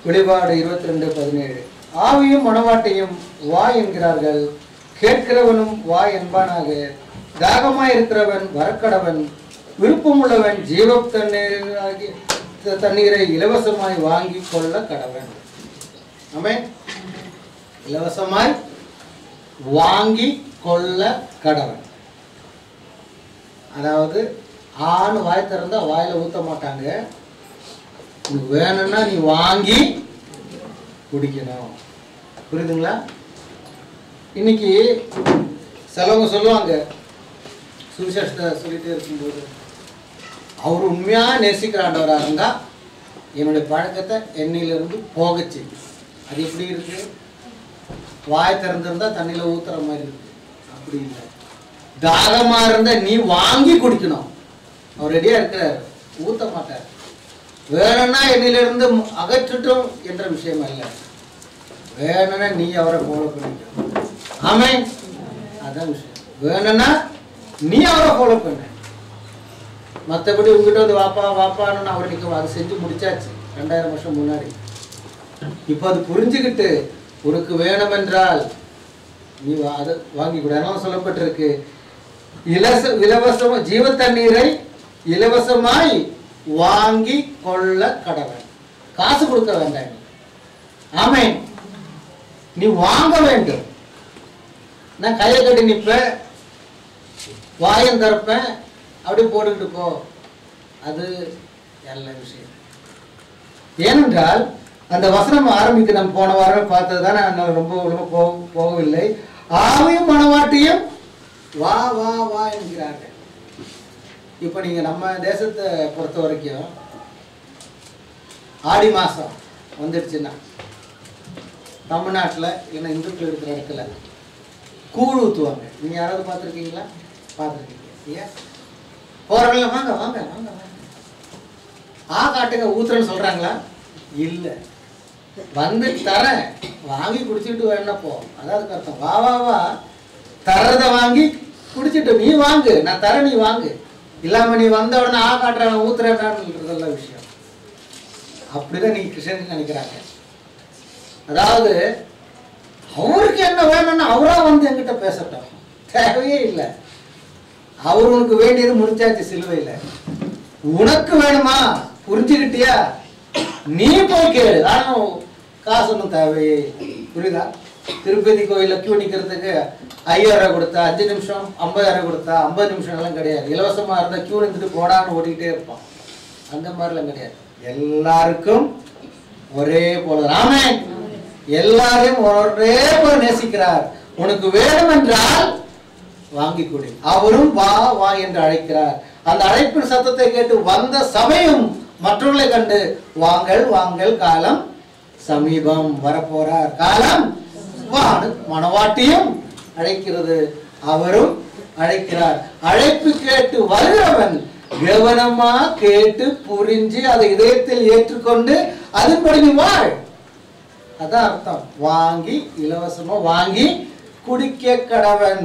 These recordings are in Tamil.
வெளிப்பாடு இருபத்தி ரெண்டு பதினேழு ஆவியும் மணவாட்டியும் வா என்கிறார்கள் கேட்கிறவனும் வா என்பானாக தாகமாய் இருக்கிறவன் வரக்கடவன் விருப்பமுள்ளவன் ஜீவ தண்ணீராகி தண்ணீரை இலவசமாய் வாங்கி கொள்ள கடவன் ஆமென் இலவசமாய் வாங்கி கொள்ள கடவன் அதாவது ஆண் வாய் திறந்தா வாயில ஊத்த மாட்டாங்க உனக்கு வேணும்னா நீ வாங்கி குடிக்கணும் புரியுதுங்களா இன்னைக்கு சிலவங்க சொல்லுவாங்க சுவிசேஷத்தை சொல்லிட்டே இருக்கும்போது அவர் உண்மையா நேசிக்கிற ஆண்டவராக இருந்தா என்னுடைய பழக்கத்தை எண்ணெயிலிருந்து போகச்சு அது எப்படி இருக்கு வாய் திறந்திருந்தா தண்ணியில ஊத்துற மாதிரி இருக்கு அப்படி இல்லை தாகமா இருந்தா நீ வாங்கி குடிக்கணும் அவர் ரெடியா இருக்கிறார் ஊத்த மாட்டார் வேணும்னா என்னிலிருந்து அகற்றட்டும் என்ற விஷயம் அல்ல வேணும்னா நீ அவரை ஃபாலோ பண்ணிக்கணும் ஆமே அதான் விஷயம் வேணும்னா நீ அவரை ஃபாலோ பண்ண மற்றபடி உங்ககிட்ட வந்து வாப்பா வாப்பான்னு அவர் நிற்கும் அது செஞ்சு முடிச்சாச்சு ரெண்டாயிரம் வருஷம் முன்னாடி இப்போ அது புரிஞ்சுக்கிட்டு உனக்கு வேணுமென்றால் நீ வா- அதை வாங்கி கொடு அதனால சொல்லப்பட்டிருக்கு இலச இலவசம் ஜீவ தண்ணீரை இலவசமாய் வாங்கி கொள்ள கடவன் காசு கொடுக்க வேண்டாம் நீ ஆமென் நீ வாங்க வேண்டும் நான் கையை கட்டி நிற்பேன் வாயம் திறப்பேன் அப்படியே போட்டுக்கிட்டு போ அது நல்ல விஷயம் ஏனென்றால் அந்த வசனம் ஆரம்பிக்க நம்ம போன வாரம் பார்த்தது தான் நான் ரொம்ப ரொம்ப போக போகவில்லை ஆவியும் மனவாட்டியும் வா வா வா என்கிறார்கள் இப்போ நீங்கள் நம்ம தேசத்தை பொறுத்த வரைக்கும் ஆடி மாதம் வந்துடுச்சுன்னா தமிழ்நாட்டில் இல்லைன்னா இந்துக்கள் இருக்கிற இடத்துல கூழ் ஊற்றுவாங்க நீங்கள் யாராவது பார்த்துருக்கீங்களா பார்த்துருக்கீங்க ஏன் போகிறவங்கள வாங்க வாங்க வாங்க வாங்க ஆ காட்டுங்க ஊத்துறேன்னு சொல்கிறாங்களா இல்லை வந்து தரேன் வாங்கி குடிச்சிட்டு வேணா போ அதாவது அர்த்தம் வா வா வா தரத வாங்கி குடிச்சிட்டு நீ வாங்கு நான் தரேன் நீ வாங்கு இல்லாம நீ வந்த உடனே ஆ காட்டுறேன் ஊத்துறேன்ன்றதெல்லாம் விஷயம் அப்படிதான் நீங்க கிருஷ்ணன் நினைக்கிறாங்க அதாவது அவருக்கு என்ன வேணும்னா அவரா வந்து என்கிட்ட பேசட்டும் தேவையே இல்லை அவர் உனக்கு வேண்டியது முடிச்சாச்சு சிலுவையில் உனக்கு வேணுமா புரிஞ்சுக்கிட்டியா நீ போய் கேளு ஆனா காசு ஒன்றும் தேவையே புரியுதா திருப்பதி கோயிலில் கியூ நிற்கிறதுக்கு ஐயாயிரம் கொடுத்தா அஞ்சு நிமிஷம் ஐம்பதாயிரம் கொடுத்தா ஐம்பது நிமிஷம் எல்லாம் கிடையாது இலவசமாக இருந்தால் கியூ நின்றுட்டு போடான்னு ஓடிக்கிட்டே இருப்பான் அந்த மாதிரிலாம் கிடையாது எல்லாருக்கும் ஒரே போல ராமே எல்லாரையும் ஒரே போல நேசிக்கிறார் உனக்கு வேணும் என்றால் வாங்கி கொடு அவரும் வா வா என்று அழைக்கிறார் அந்த அழைப்பின் சத்தத்தை கேட்டு வந்த சபையும் மற்றவர்களை கண்டு வாங்கள் வாங்கள் காலம் சமீபம் வரப்போறார் காலம் வானு மணவாட்டியும் அழைக்கிறது அவரும் அழைக்கிறார் அழைப்பு கேட்டு வருகிறவன் கவனமா கேட்டு புரிஞ்சு அதை இதயத்தில் ஏற்றுக்கொண்டு அதன்படி நீ வாழ் அதான் அர்த்தம் வாங்கி இலவசமா வாங்கி குடிக்க கடவன்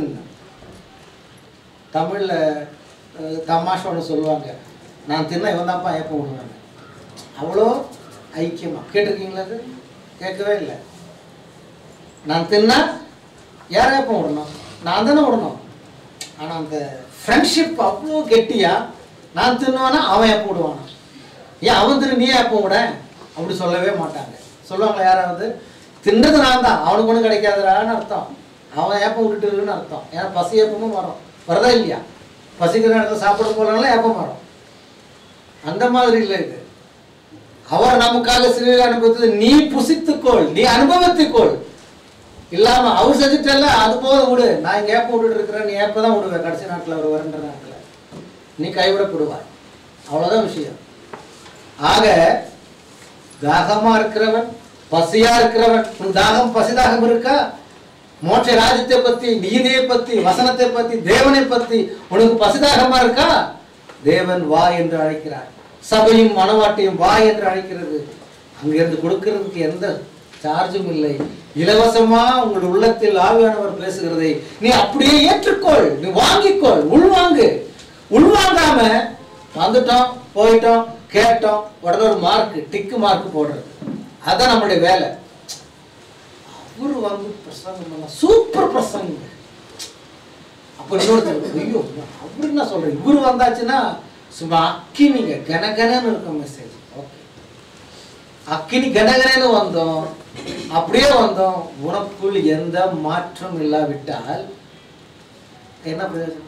தமிழ்ல அஹ், தமாஷா ஒன்று சொல்லுவாங்க நான் தின்ன இவன் தான்ப்பா ஏப்பம் விடுவேன் அவ்வளோ ஐக்கியமா கேட்டிருக்கீங்களா அது கேட்கவே இல்லை நான் தின்னா யார் ஏப்பம் விடணும் நான் தானே விடணும் ஆனால் அந்த ஃப்ரெண்ட்ஷிப் அவ்வளோ கெட்டியா நான் தின்னுவானா அவன் ஏப்பம் விடுவானா ஏன் அவன் தின்னு நீ ஏப்பம் விட அப்படி சொல்லவே மாட்டாங்க சொல்லுவாங்களா யாராவது தின்றது நான் தான் அவனுக்கு ஒன்றும் கிடைக்காதுடான்னு அர்த்தம் அவன் ஏப்பம் விட்டுட்டுருன்னு அர்த்தம் ஏன்னா பசி ஏப்பமும் வரும் வருதா இல்லையா பசிக்கிற நேரத்தில் சாப்பிட போனாலும் ஏப்பம் வரும் அந்த மாதிரி இல்லை இது அவர் நமக்காக சிறுவில் அனுபவித்தது நீ புசித்துக்கொள் நீ அனுபவித்துக்கொள் இல்லாம அவர் செஞ்சுட்டல அது போத விடு நான் இங்க ஏப்ப விட்டுட்டு இருக்கிறேன் நீ ஏப்ப தான் விடுவேன் கடைசி நாட்டில் ஒரு வரன்ற நேரத்தில் நீ கைவிடப்படுவாய் அவ்வளவுதான் விஷயம் ஆக தாகமா இருக்கிறவன் பசியா இருக்கிறவன் உன் தாகம் பசி தாகம் இருக்கா மோட்ச ராஜ்யத்தை பத்தி நீதியை பத்தி வசனத்தை பத்தி தேவனை பத்தி உனக்கு பசிதாகமா இருக்கா தேவன் வா என்று அழைக்கிறார் சபையும் மனவாட்டியும் வா என்று அழைக்கிறது அங்கிருந்து கொடுக்கிறதுக்கு எந்த சார்ஜும் இல்லை இலவசமா உங்கள் உள்ளத்தில் ஆவியானவர் பேசுகிறதை நீ அப்படியே ஏற்றுக்கொள் நீ வாங்கிக்கொள் உள்வாங்கு உள்வாங்காம வந்துட்டோம் போயிட்டோம் கேட்டோம் உடனே ஒரு மார்க் டிக்கு மார்க் போடுறது அதான் நம்மளுடைய வேலை அவரு வந்து பிரசங்கம் பண்ண சூப்பர் பிரசங்க அப்ப இன்னொருத்தர் ஐயோ அப்படி என்ன சொல்றேன் இவரு வந்தாச்சுன்னா சும்மா அக்கினிங்க கனகனன்னு இருக்கும் மெசேஜ் ஓகே அக்கினி கனகனன்னு வந்தோம் அப்படியே வந்தோம் உனக்குள் எந்த மாற்றம் இல்லாவிட்டால் என்ன பிரயோஜனம்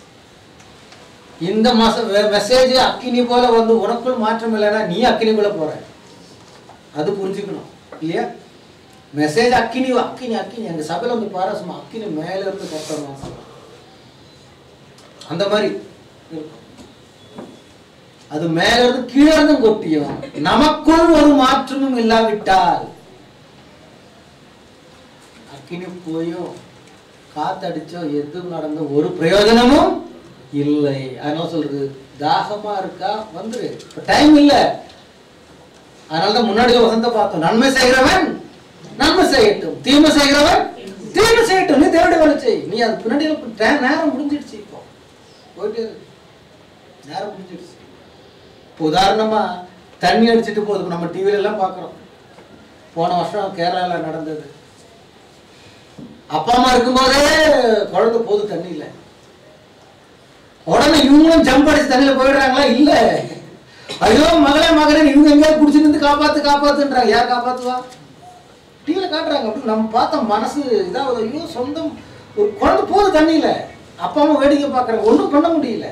இந்த மாசம் மெசேஜ் அக்கினி போல வந்து உனக்குள் மாற்றம் இல்லைன்னா நீ அக்கினிக்குள்ள போற அது புரிஞ்சுக்கணும் இல்லையா மெசேஜ் அக்கினி அக்கினி அக்கினி எங்க சபையில வந்து பாரு சும்மா அக்கினி மேல இருந்து கட்டணும் அந்த மாதிரி இருக்கும் அது மேல இருந்து கீழே இருந்து கொட்டியும் நமக்குள் ஒரு மாற்றமும் இல்லாவிட்டால் அக்கினி போயும் காத்தடிச்சோ எதுவும் நடந்த ஒரு பிரயோஜனமும் இல்லை அதனால சொல்றது தாகமா இருக்கா வந்துரு இப்ப டைம் இல்ல அதனாலதான் முன்னாடி ஒரு வசந்த பார்த்தோம் நன்மை செய்கிறவன் நன்மை செய்யட்டும் தீமை செய்கிறவன் தீமை செய்யட்டும் நீ தேவடைய வேலை செய் நீ அது பின்னாடி டே- நேரம் முடிஞ்சிடுச்சு இப்போ போயிட்டே இரு. நேரம் முடிஞ்சிடுச்சு இப்போ உதாரணமா தண்ணி அடிச்சிட்டு போகுது இப்ப நம்ம டிவில எல்லாம் பார்க்குறோம் போன வருஷம் கேரளால நடந்தது அப்பா அம்மா இருக்கும்போதே குழந்தை போகுது தண்ணியில உடனே இவங்களும் ஜம்ப் அடிச்சு தண்ணியில போயிடுறாங்களா இல்ல ஐயோ மகளே மகனே இவங்க எங்கேயாவது குடிச்சு நின்று காப்பாத்து காப்பாத்துன்றாங்க யார் காப்பாத்துவா டிவியில காட்டுறாங்க அப்படி நம்ம பார்த்தோம் மனசு இதாவது ஐயோ சொந்தம் ஒரு குழந்தை போகுது தண்ணியில அப்பா அம்மா வேடிக்கை பார்க்கறாங்க ஒண்ணும் பண்ண முடியல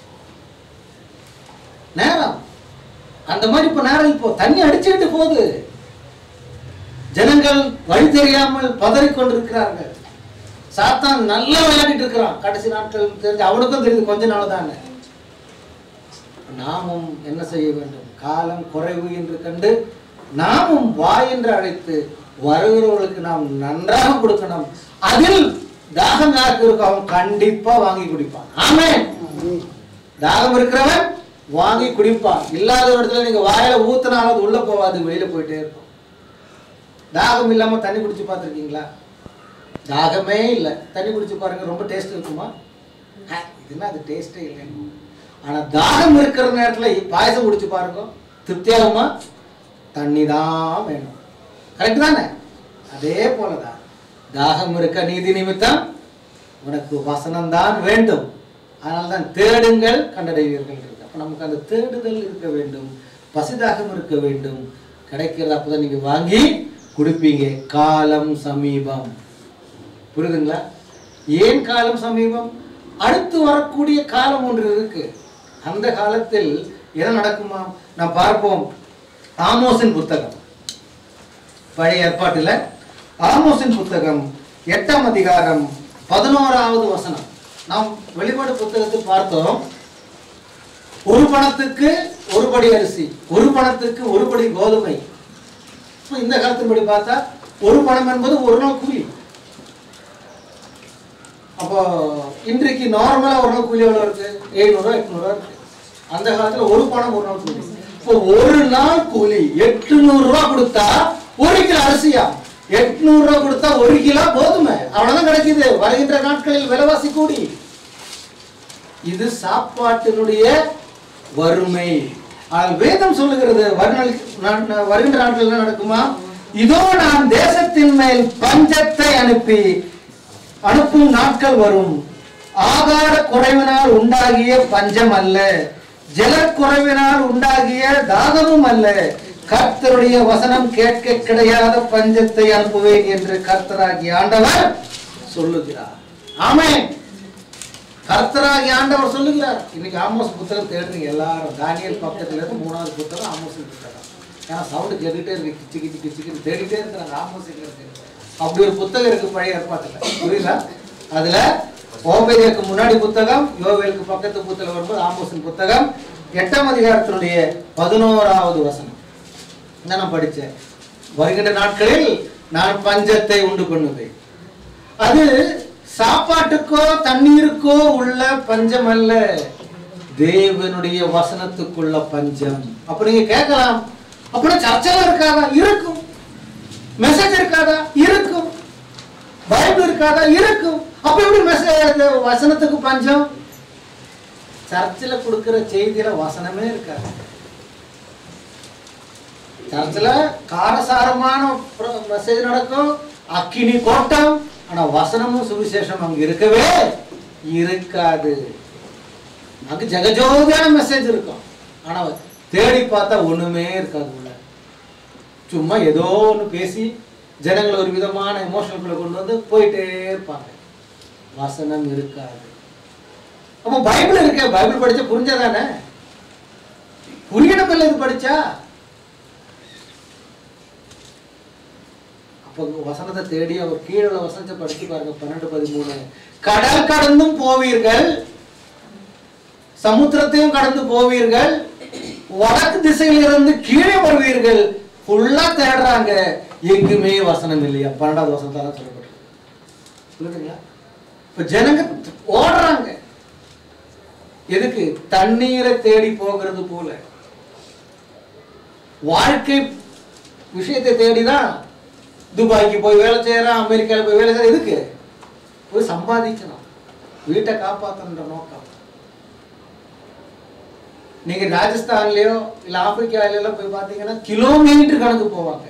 நேரம் அந்த மாதிரி இப்போ நேரம் இப்போ தண்ணி அடிச்சுக்கிட்டு போகுது ஜனங்கள் வழி தெரியாமல் பதறிக் கொண்டிருக்கிறார்கள் சாத்தான் நல்லா விளையாடிட்டு இருக்கிறான் கடைசி நாட்கள் தெரிஞ்சு அவனுக்கும் தெரியுது கொஞ்ச நாள் தானே நாமும் என்ன செய்ய வேண்டும் காலம் குறைவு என்று கண்டு நாமும் வா என்று அழைத்து வருகிறவர்களுக்கு நாம் நன்றாக கொடுக்கணும் அதில் தாகம் யாருக்கு இருக்கும் அவன் கண்டிப்பா வாங்கி குடிப்பான் ஆமென் தாகம் இருக்கிறவன் வாங்கி குடிப்பான் இல்லாத இடத்துல நீங்க வாயில ஊத்துனாலும் அது உள்ள போகாது வெளியில போயிட்டே இருக்கும் தாகம் இல்லாம தண்ணி குடிச்சு பார்த்துருக்கீங்களா தாகமே இல்லை தண்ணி குடிச்சு பாருங்க ரொம்ப டேஸ்ட் இருக்குமா ஆ, இதுன்னா அது டேஸ்டே இல்லை ஆனா தாகம் இருக்கிற நேரத்துல பாயசம் குடிச்சு பாருங்க திருப்தியாகுமா தண்ணி தான் வேணும் கரெக்ட் தானே அதே போலதான் தாகம் இருக்க நீதி நிமித்தம் உனக்கு வசனம் தான் வேண்டும் அதனால தான் தேடுங்கள் கண்டடைவீர்கள் இருக்கு அப்ப நமக்கு அந்த தேடுதல் இருக்க வேண்டும் பசிதாகம் இருக்க வேண்டும் கிடைக்கிறது அப்பதான் நீங்க வாங்கி குடிப்பீங்க காலம் சமீபம் புரியுதுங்களா ஏன் காலம் சமீபம் அடுத்து வரக்கூடிய காலம் ஒன்று இருக்கு அந்த காலத்தில் என்ன நடக்குமா நான் பார்ப்போம் ஆமோசின் புத்தகம் பழைய ஏற்பாட்டில் ஆமோசின் புத்தகம் எட்டாம் அதிகாரம் பதினோராவது வசனம் நாம் வெளிப்பாடு புத்தகத்தில் பார்த்தோம் ஒரு பணத்துக்கு ஒரு படி அரிசி ஒரு பணத்துக்கு ஒரு படி கோதுமை இப்ப இந்த காலத்தின்படி பார்த்தா ஒரு பணம் என்பது ஒரு நாள் கூலி அப்போ இன்றைக்கு நார்மலா ஒரு நாள் கூலி எவ்வளவு இருக்கு எழுநூறுவா எட்நூறுவா இருக்கு அந்த காலத்துல ஒரு பணம் ஒரு நாள் கூலி இப்போ ஒரு நாள் கூலி எட்டுநூறு ரூபா கொடுத்தா ஒரு கிலோ அரிசியா எட்நூறு ரூபா கொடுத்தா ஒரு கிலோ கோதுமை அவ்வளவுதான் கிடைக்குது வருகின்ற நாட்களில் விலைவாசி கூடி இது சாப்பாட்டினுடைய வறுமை ஆனால் வேதம் சொல்லுகிறது வருநாள் நா- வருகின்ற நாட்கள் என்ன நடக்குமா இதோ நான் தேசத்தின் மேல் பஞ்சத்தை அனுப்பி அனுப்பும் நாட்கள் வரும் ஆகார குறைவினால் உண்டாகிய பஞ்சம் அல்ல ஜலக்குறைவினால் உண்டாகிய தாகமும் அல்ல கர்த்தருடைய வசனம் கேட்க கிடையாத பஞ்சத்தை அனுப்புவேன் என்று கர்த்தராகிய ஆண்டவர் சொல்லுகிறார் ஆமென் கர்த்தராகிய ஆண்டவர் சொல்லுகிறார் இன்னைக்கு ஆமோஸ் புத்தகம் தேடுறீங்க எல்லாரும் தானியல் பக்கத்துல இருந்து மூணாவது புத்தகம் ஆமோஸ் புத்தகம் ஏன்னா சவுண்டு கேட்டுக்கிட்டே இருக்கு கிச்சு கிச்சு கிச்சு கிச்சு தேடிட்டே இருக்கிறாங்க ஆமோஸ் எங்க இருக்கு அப்படி ஒரு புத்தகம் இருக்கு பழைய ஏற்பாட்டுல புரியுதா அதுல ஓபேதியாக்கு முன்னாடி புத்தகம் யோவேலுக்கு பக்கத்து புத்தகம் வரும்போது ஆமோஸின் புத்தகம் எட்டாம் அதிகாரத்தினுடைய பதினோராவது வசனம் என்ன நான் படிச்சேன் வருகின்ற நாட்களில் நான் பஞ்சத்தை உண்டு பண்ணுவேன் அது சாப்பாட்டுக்கோ தண்ணீருக்கோ உள்ள பஞ்சம் அல்ல தேவனுடைய வசனத்துக்குள்ள பஞ்சம் அப்ப நீங்க கேட்கலாம் அப்படின்னா சர்ச்சைலாம் இருக்காதா இருக்கும் மெசேஜ் இருக்காதா இருக்கும் பைபிள் இருக்காதா இருக்கும் அப்ப எப்படி மெசேஜ் வசனத்துக்கு பஞ்சம் சர்ச்சில் கொடுக்கிற செய்தியில வசனமே இருக்காது சர்ச்சில் காரசாரமான மெசேஜ் நடக்கும் அக்கினி கோட்டம் ஆனா வசனமும் சுவிசேஷம் அங்க இருக்கவே இருக்காது அங்க ஜெகஜோதியான மெசேஜ் இருக்கும் ஆனா தேடி பார்த்தா ஒண்ணுமே இருக்காது உள்ள சும்மா ஏதோ ஒன்று பேசி ஜனங்களை ஒரு விதமான எமோஷனுக்குள்ள கொண்டு வந்து போயிட்டே இருப்பாங்க வசனம் இருக்காது அப்போ பைபிள் இருக்கே பைபிள் படிச்சா புரிஞ்சதானே புரியணும் இல்லை இது படிச்சா அப்போ வசனத்தை தேடி அவர் கீழே உள்ள வசனத்தை படிச்சு பாருங்க பன்னெண்டு பதிமூணு கடல் கடந்தும் போவீர்கள் சமுத்திரத்தையும் கடந்து போவீர்கள் வடக்கு திசையிலிருந்து கீழே வருவீர்கள் ஃபுல்லா தேடுறாங்க எங்குமே வசனம் இல்லையா பன்னெண்டாவது வசனத்தால சொல்லப்பட்டிருக்கு புரியுதுங்களா இப்ப ஜனங்க ஓடுறாங்க எதுக்கு தண்ணீரை தேடி போகிறது போல வாழ்க்கை விஷயத்தை தேடிதான் துபாய்க்கு போய் வேலை செய்யறான் அமெரிக்காவில் போய் வேலை செய்யற எதுக்கு போய் சம்பாதிக்கணும் வீட்டை காப்பாற்றணுன்ற நோக்கம் நீங்க ராஜஸ்தான்லயோ இல்ல ஆப்பிரிக்காவில போய் பார்த்தீங்கன்னா கிலோமீட்டர் கணக்கு போவாங்க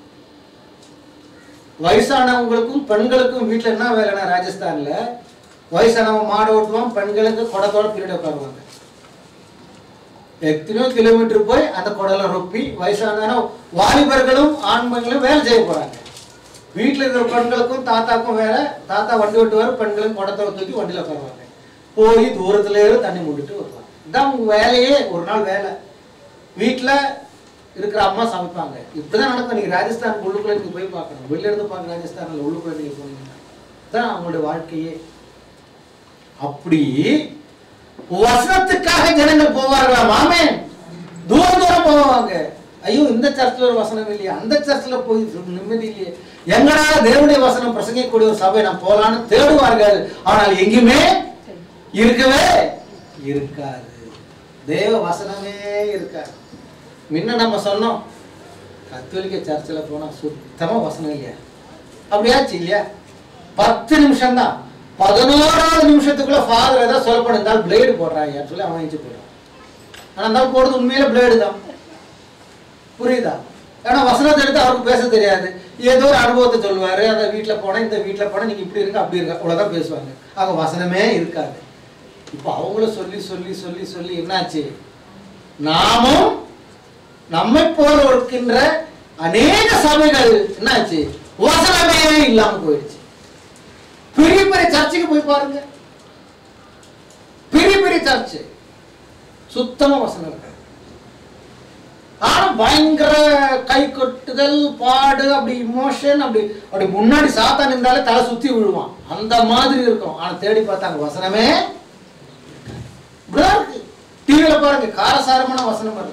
வயசானவங்களுக்கும் பெண்களுக்கும் வீட்டுல என்ன வேலைன்னா ராஜஸ்தான்ல வயசானவன் மாடு ஓட்டுவான் பெண்களுக்கு குடத்தோட பின்னாடி உட்காருவாங்க எத்தனையோ கிலோமீட்டர் போய் அந்த குடலை ரொப்பி வயசான வாலிபர்களும் ஆண்மங்களும் வேலை செய்ய போறாங்க வீட்டுல இருக்கிற பெண்களுக்கும் தாத்தாக்கும் வேலை தாத்தா வண்டி ஓட்டுவார் பெண்களும் குடத்தோட தூக்கி வண்டியில உட்காருவாங்க போய் தூரத்துல இருந்து தண்ணி மூடிட்டு வருவாங்க இதான் உங்க வேலையே ஒரு நாள் வேலை வீட்டுல இருக்கிற அம்மா சமைப்பாங்க இப்படிதான் நடக்கும் நீங்க ராஜஸ்தான் உள்ளுக்குள்ள நீங்க போய் பார்க்கணும் வெளில இருந்து பார்க்க ராஜஸ்தான்ல உள்ளுக்குள்ள நீங்க போனீங்கன்னா தான் அவங்களுடைய வாழ்க்கையே அப்படி வசனத்துக்காக ஜனங்கள் போவார்களா மாமே தூரம் தூரம் போவாங்க ஐயோ இந்த சர்ச்சில் ஒரு வசனம் இல்லையா அந்த சர்ச்சில் போய் நிம்மதி இல்லையே எங்கடா தேவனுடைய வசனம் பிரசங்கிக்கக்கூடிய ஒரு சபை நான் போலான்னு தேடுவார்கள் ஆனால் எங்குமே இருக்கவே இருக்காது தேவ வசனமே இருக்காது முன்ன நம்ம சொன்னோம் கத்தோலிக்க சர்ச்சில் போனால் சுத்தமா வசனம் இல்லையா அப்படியாச்சு இல்லையா பத்து நிமிஷம் தான் பதினோராவது நிமிஷத்துக்குள்ள ஃபாதர் ஏதாவது சொல்லப்படும் இருந்தாலும் பிளேடு போடுறாங்க சொல்லி அவன் எஞ்சி போயிடும் ஆனா இருந்தாலும் போடுறது உண்மையில பிளேடு தான் புரியுதா ஏன்னா வசனத்தை எடுத்து அவருக்கு பேச தெரியாது ஏதோ ஒரு அனுபவத்தை சொல்லுவாரு அந்த வீட்டுல போனா இந்த வீட்டுல போனா நீங்க இப்படி இருக்க அப்படி இருக்க அவ்வளவுதான் பேசுவாங்க ஆக வசனமே இருக்காது இப்போ அவங்கள சொல்லி சொல்லி சொல்லி சொல்லி என்னாச்சு நாமும் நம்மை போல இருக்கின்ற அநேக சபைகள் என்னாச்சு வசனமே இல்லாம போயிடுச்சு பெரிய பெரிய சர்ச்சுக்கு போய் பாருங்க பெரிய பெரிய சர்ச்சு சுத்தமா வசனம் இருக்காது ஆனா பயங்கர கை கொட்டுதல் பாடு அப்படி இமோஷன் அப்படி அப்படி முன்னாடி சாத்தான் இருந்தாலே தலை சுத்தி விழுவான் அந்த மாதிரி இருக்கும் ஆனா தேடி பார்த்தாங்க வசனமே இப்படிதான் இருக்கு டிவியில பாருங்க காரசாரமான வசனம் வருது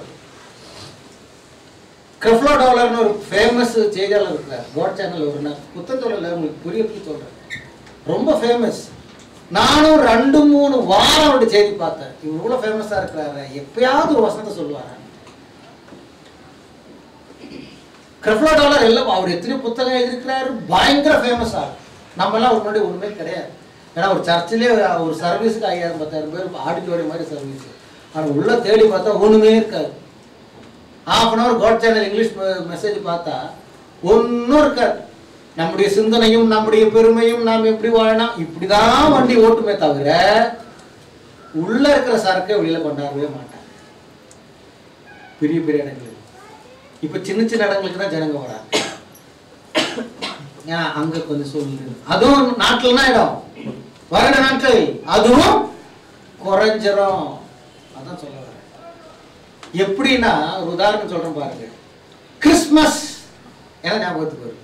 கிரஃப்லோ டோலர்னு ஒரு ஃபேமஸ் செய்தியாளர் இருக்கிறார் கோட் சேனல் ஒரு நான் புத்தம் சொல்லல உங்களுக்கு புரியறதுக்கு சொல்றேன் ரொம்ப ஃபேமஸ் நானும் ரெண்டு மூணு வாரம் அவருடைய செய்தி பார்த்தேன் இவ்வளோ ஃபேமஸாக இருக்கிறாரு எப்பயாவது ஒரு வசனத்தை சொல்லுவாரு கிரஃப்லோ டாலர் எல்லாம் அவர் எத்தனை புத்தகம் எழுதியிருக்கிறாரு பயங்கர ஃபேமஸ் ஆகும் நம்ம எல்லாம் ஒரு முன்னாடி ஒன்றுமே கிடையாது ஏன்னா ஒரு சர்ச்சிலே ஒரு சர்வீஸுக்கு ஐயாயிரம் பத்தாயிரம் பேர் ஆடிட்டோரியம் மாதிரி சர்வீஸ் ஆனால் உள்ள தேடி பார்த்தா ஒன்றுமே இருக்காது half an hour God channel English message பார்த்தா ஒன்றும் இருக்காது நம்முடைய சிந்தனையும் நம்முடைய பெருமையும் நாம் எப்படி வாழணும் இப்படிதான் வண்டி ஓட்டுமே தவிர உள்ள இருக்கிற சரக்கை வெளியில கொண்டாடவே மாட்டாங்க பெரிய பெரிய இடங்கள் இப்ப சின்ன சின்ன இடங்களுக்கு தான் ஜனங்க வராங்க ஏன்னா அங்க கொஞ்சம் சொல்லு அதுவும் நாட்டுல இடம் வருட நாட்கள் அதுவும் குறைஞ்சிரும் அதான் சொல்ல வரேன் எப்படின்னா ஒரு உதாரணம் சொல்றேன் பாருங்க கிறிஸ்மஸ் என ஞாபகத்துக்கு வருது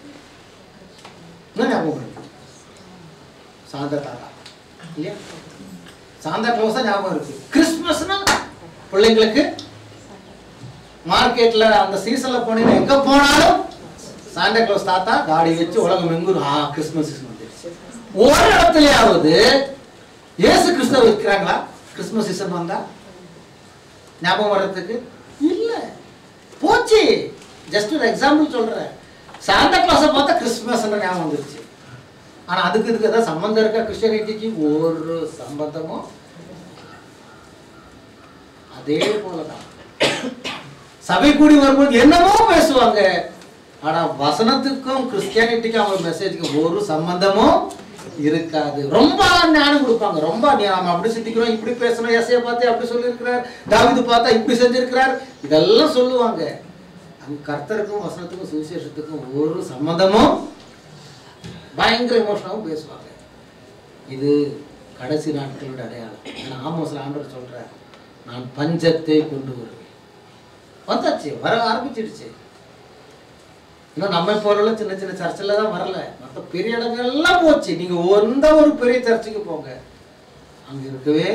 என்ன ஞாபகம் இருக்கு சாந்தா தாத்தா இல்லையா சாந்தா கிளாஸ் தான் ஞாபகம் இருக்கு கிறிஸ்மஸ்னா பிள்ளைங்களுக்கு மார்க்கெட்ல அந்த சீசன்ல போனீங்கன்னா எங்க போனாலும் சாண்டா கிளாஸ் தாத்தா காடி வச்சு உலகம் எங்கும் ஆ கிறிஸ்மஸ் சீசன் வந்துருச்சு ஒரு இடத்துலயாவது இயேசு கிறிஸ்தவ வைக்கிறாங்களா கிறிஸ்மஸ் சீசன் வந்தா ஞாபகம் வர்றதுக்கு இல்ல போச்சு ஜஸ்ட் ஒரு எக்ஸாம்பிள் சொல்றேன் சாண்டா கிளாஸை பார்த்தா கிறிஸ்மஸ் ஞாபகம் வந்துருச்சு ஆனா அதுக்கு இதுக்கு ஏதாவது சம்பந்தம் இருக்கா கிறிஸ்டியானிட்டிக்கு ஒரு சம்பந்தமும் அதே போலதான் சபை கூடி வரும்போது என்னமோ பேசுவாங்க ஆனா வசனத்துக்கும் கிறிஸ்டியானிட்டிக்கும் அவங்க மெசேஜுக்கும் ஒரு சம்பந்தமும் இருக்காது ரொம்ப ஞானம் கொடுப்பாங்க ரொம்ப நீ நாம அப்படி சிந்திக்கிறோம் இப்படி பேசணும் எஸ்ஐய பார்த்து அப்படி சொல்லியிருக்கிறார் தாவிது பார்த்தா இப்படி செஞ்சிருக்கிறார் இதெல்லாம் சொல்லுவாங்க அங்க கர்த்தருக்கும் வசனத்துக்கும் சுவிசேஷத்துக்கும் ஒரு சம்பந்தமும் பயங்கர எமோஷனாகவும் பேசுவாங்க இது கடைசி நாட்களோட அடையாளம் ஏன்னா ஆமோஸ்ல ஆண்டவர் சொல்றார் நான் பஞ்சத்தை கொண்டு வருவேன் வந்தாச்சு வர ஆரம்பிச்சிடுச்சு இன்னும் நம்ம போல சின்ன சின்ன சர்ச்சில் தான் வரல மற்ற பெரிய இடங்கள் எல்லாம் போச்சு நீங்க எந்த ஒரு பெரிய சர்ச்சுக்கு போங்க அங்க இருக்கவே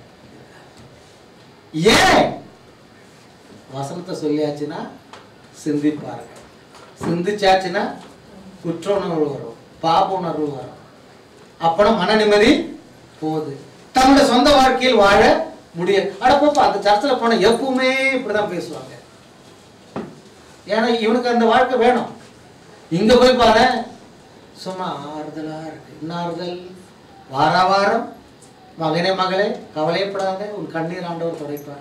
ஏன் வசனத்தை சொல்லியாச்சுன்னா சிந்திப்பாருங்க சிந்திச்சாச்சுன்னா குற்ற உணர்வு வரும் பாப உணர்வு வரும் அப்பறம் மன நிம்மதி போகுது தன்னோட சொந்த வாழ்க்கையில் வாழ முடியும் அட போப்பா அந்த சர்ச்சில் போன எப்பவுமே இப்படிதான் பேசுவாங்க ஏன்னா இவனுக்கு அந்த வாழ்க்கை வேணும் இங்க போய் பாரு சும்மா ஆறுதலா இருக்கு என்ன ஆறுதல் வார வாரம் மகனே மகளே கவலையப்படாத உன் கண்ணீர் ஆண்டவர் துடைப்பார்